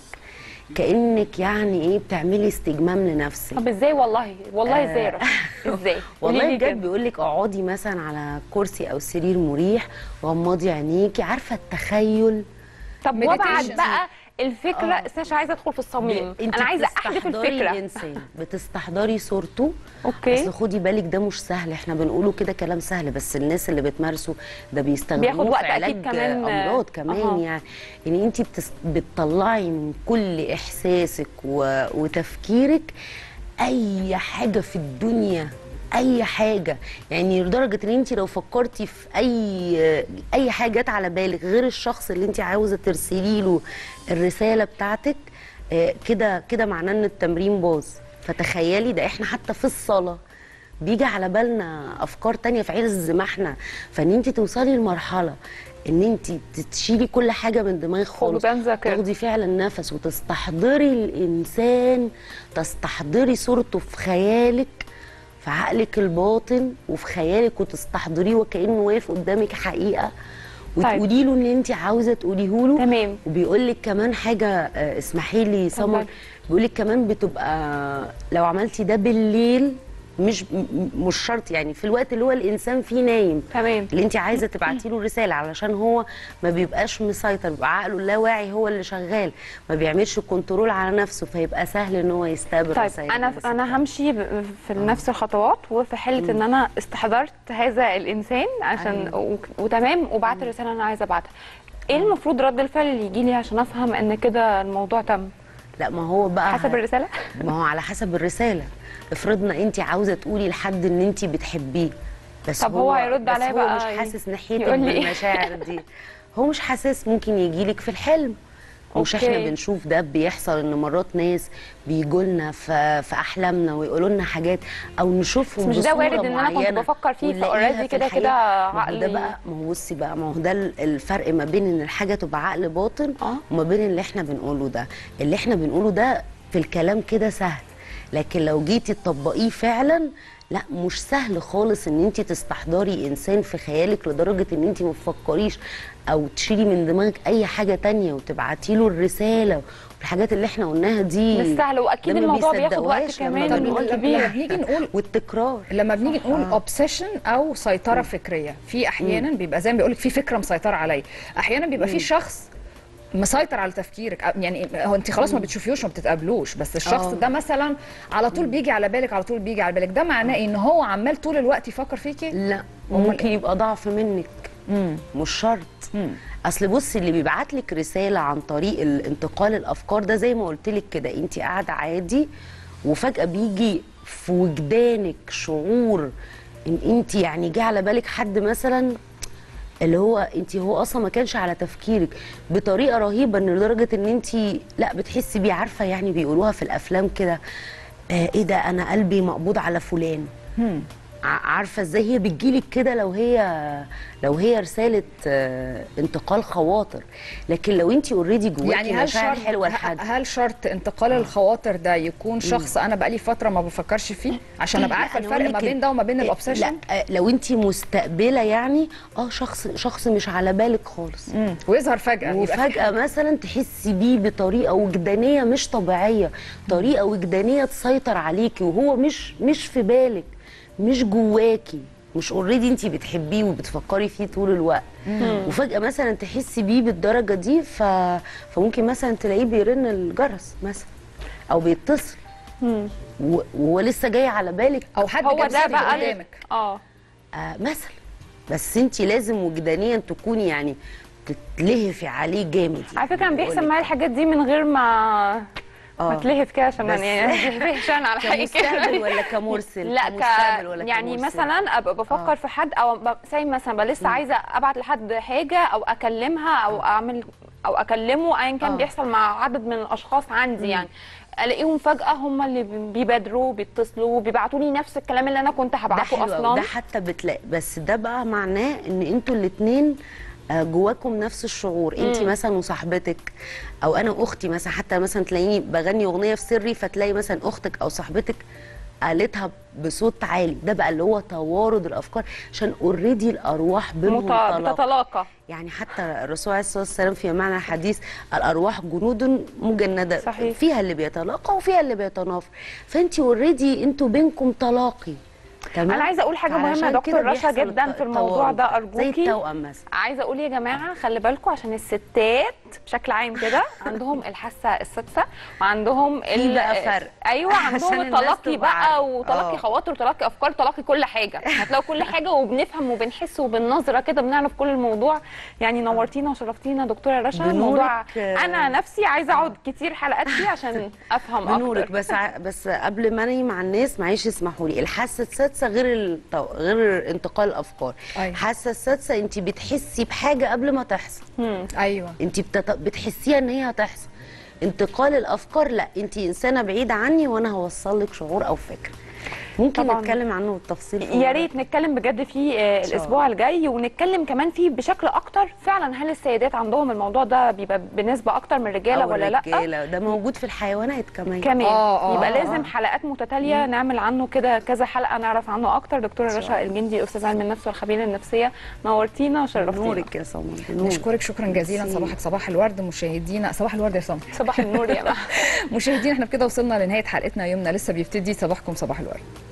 كانك يعني ايه بتعملي استجمام لنفسك طب ازاي والله والله آه. ازاي يا رشا؟ ازاي والله قولي لي بجد كده. بيقول لك اقعدي مثلا على كرسي او سرير مريح وغمضي عينيكي عارفه التخيل طب Meditation. وابعت بقى الفكره آه. بس مش عايزه ادخل في الصميم انت انا عايزه احذف بتستحضري الفكره الانسان بتستحضري صورته اوكي اصل خدي بالك ده مش سهل احنا بنقوله كده كلام سهل بس الناس اللي بتمارسه ده بيستخدموه بياخد وقت في علاج أكيد كمان، امراض كمان أها. يعني ان انت بتس... بتطلعي من كل احساسك و... وتفكيرك اي حاجه في الدنيا اي حاجه يعني لدرجه ان انت لو فكرتي في اي اي حاجه جت على بالك غير الشخص اللي انت عاوزه ترسلي له الرساله بتاعتك آه، كده كده معناه ان التمرين باظ فتخيلي ده احنا حتى في الصلاه بيجي على بالنا افكار تانية في عز ما احنا فان انت توصلي لمرحله ان انت تشيلي كل حاجه من دماغك خالص فقدان ذاكرة. تاخدي فعلا نفس وتستحضري الانسان تستحضري صورته في خيالك في عقلك الباطن وفي خيالك وتستحضريه وكانه واقف قدامك حقيقه وتقولي له اللي انت عاوزه تقوليه له تمام. وبيقول لك كمان حاجه آه، اسمحي لي سمر اتفضلي. بيقول لك كمان بتبقى لو عملتي ده بالليل مش م- مش شرط يعني في الوقت اللي هو الانسان فيه نايم تمام اللي انت عايزه تبعتي له رساله علشان هو ما بيبقاش مسيطر بيبقى عقله اللاواعي هو اللي شغال ما بيعملش كنترول على نفسه فيبقى سهل ان هو يستقبل طيب رسائل انا بس. انا همشي ب- في نفس الخطوات وفي حاله ان انا استحضرت هذا الانسان عشان و... وتمام وبعت الرساله اللي انا عايزه ابعتها ايه المفروض رد الفعل اللي يجي لي عشان افهم ان كده الموضوع تم لا ما هو بقى حسب ه- الرساله ما هو على حسب الرساله افرضنا انت عاوزه تقولي لحد ان انت بتحبيه بس طب هو هيرد بس عليا هو بقى مش ي- حاسس ناحيتك يقول لي إيه؟ بالمشاعر دي هو مش حاسس ممكن يجيلك في الحلم مش أوكي. احنا بنشوف ده بيحصل ان مرات ناس بيجوا لنا في في احلامنا ويقولوا لنا حاجات او نشوفهم بس مش ده بصورة وارد إن أنا كنت معينة بفكر فيه، ونلاقيها فalready في كده الحقيقة. كده ما هو عقلي- ده بقى ما هو بصي بقى ما هو ده ال- الفرق ما بين ان الحاجه تبقى عقل باطن آه. وما بين اللي احنا بنقوله ده اللي احنا بنقوله ده في الكلام كده سهل لكن لو جيتي تطبقيه فعلا لا مش سهل خالص ان انت تستحضري انسان في خيالك لدرجه ان انت ما تفكريش او تشيلي من دماغك اي حاجه تانية وتبعتي له الرساله والحاجات اللي احنا قلناها دي مش سهل واكيد ده ما الموضوع بياخد وقت بيصدقوهاش لما كمان بنقول لما كبير بنيجي نقول والتكرار لما بنيجي نقول اوبسيشن او سيطره فكريه في احيانا بيبقى زي ما بيقول لك في فكره مسيطره عليا احيانا بيبقى في شخص مسيطر على تفكيرك أ- يعني هو انت خلاص ما بتشوفيهوش وما بتتقابلوش بس الشخص آه. ده مثلا على طول بيجي على بالك على طول بيجي على بالك ده معناه ان هو عمال طول الوقت يفكر فيكي لا أمال ممكن يبقى ضعف منك مش شرط اصل بصي اللي بيبعت لك رساله عن طريق الانتقال الافكار ده زي ما قلت لك كده انت قاعده عادي وفجاه بيجي في وجدانك شعور ان انت يعني جه على بالك حد مثلا اللي هو انت هو اصلا ما كانش على تفكيرك بطريقه رهيبه ان لدرجه ان انت لا بتحسي بيه عارفه يعني بيقولوها في الافلام كده آه ايه ده انا قلبي مقبوض على فلان ع- عارفه ازاي هي بتجيلك كده لو هي لو هي رساله آه، انتقال خواطر لكن لو انت اوريدي جواكي يعني هل مشاعر شرط حلوه ه- لحد هل شرط انتقال الخواطر ده يكون شخص انا بقالي فتره ما بفكرش فيه عشان ابقى لا، عارفه أنا الفرق أقول ما لك بين ده وما بين لا الاوبسيشن آه، لو انت مستقبله يعني اه شخص شخص مش على بالك خالص ويظهر فجاه يبقى في وفجأة مثلا تحسي بيه بطريقة وجدانية مش طبيعية طريقة وجدانية تسيطر عليكي وهو مش مش في بالك مش جواكي مش اوريدي انت بتحبيه وبتفكري فيه طول الوقت وفجأة مثلا تحسي بيه بالدرجة دي ف... فممكن مثلا تلاقيه بيرن الجرس مثلا او بيتصل و- وهو لسه جاي على بالك او حد هو جاب ده سيرتي بقى ال- قدامك اه آه مثلا بس انت لازم وجدانيا تكوني يعني تتلهفي عليه جامد على فكره انا بيحصل بقولك. معايا الحاجات دي من غير ما ما آه. اتلهف كده عشان بس- يعني عشان على حقيقي كمستقبل ولا كمرسل لا كمستقبل ك... ولا يعني كمرسل؟ مثلا ابقى بفكر آه. في حد او ب... زي مثلا بقى لسه عايزه ابعت لحد حاجه او اكلمها او اعمل او اكلمه ايا كان آه. بيحصل مع عدد من الاشخاص عندي يعني الاقيهم فجاه هم اللي بيبادروا بيتصلوا بيبعتوا لي نفس الكلام اللي انا كنت ده هبعته حلو أوي، اصلا ده حتى بتلاقي بس ده بقى معناه ان انتوا الاثنين جواكم نفس الشعور انت مثلا وصاحبتك او انا اختي مثلا حتى مثلا تلاقيني بغني اغنيه في سري فتلاقي مثلا اختك او صاحبتك قالتها بصوت عالي ده بقى اللي هو توارد الافكار عشان اوريدي الارواح بينهم مت... تلاقى. بتتلاقى يعني حتى الرسول عليه الصلاه والسلام في معنى الحديث الارواح جنود مجنده صحيح. فيها اللي بيتلاقى وفيها اللي بيتنافر فانت اوريدي انتوا بينكم تلاقي تمام انا عايزه اقول حاجه مهمه يا فعشان دكتور كده رشا بيحصل جدا الت- في الموضوع التوارد. ده زي ارجوكي التوأم مثلا عايزه اقول يا جماعه خلي بالكم عشان الستات بشكل عام كده عندهم الحاسه السادسه وعندهم في بقى فرق. ايوه عشان عندهم الناس التلقي تبقى عارفة. بقى وتلقي آه. خواطر وتلقي افكار تلقي كل حاجه هتلاقوا كل حاجه وبنفهم وبنحس وبالنظره كده بنعرف كل الموضوع يعني نورتينا وشرفتينا دكتوره رشا الموضوع بنورك، آه. انا نفسي عايزه اقعد كتير حلقات فيه عشان افهم بنورك اكتر بس ع- بس قبل ما انهي مع الناس معلش اسمحوا لي الحاسه السادسه غير التو... غير انتقال الافكار أيوة. الحاسه السادسه انت بتحسي بحاجه قبل ما تحصل ايوه انت بتت... بتحسيها ان هي هتحصل انتقال الافكار لا انت انسانه بعيده عني وانا هوصل لك شعور او فكره ممكن طبعاً. نتكلم عنه بالتفصيل في يا مرة. ريت نتكلم بجد فيه آه، شاء الاسبوع الجاي ونتكلم كمان فيه بشكل اكتر فعلا هل السيدات عندهم الموضوع ده بيبقى بنسبه اكتر من الرجاله أو ولا لا الرجالة. ده موجود في الحيوانات كمان كمان آه، آه، يبقى آه، لازم آه. حلقات متتاليه نعمل عنه كده كذا حلقه نعرف عنه اكتر دكتوره رشا الجندي استاذ علم النفس والخبيره النفسيه نورتينا وشرفتينا نورك يا سمر بنورك. نشكرك شكرا جزيلا ميرسي. صباحك صباح الورد مشاهدينا صباح الورد يا سمر صباح النور يا بقى مشاهدينا احنا بكده وصلنا لنهايه حلقتنا يومنا لسه بيبتدي صباحكم صباح الورد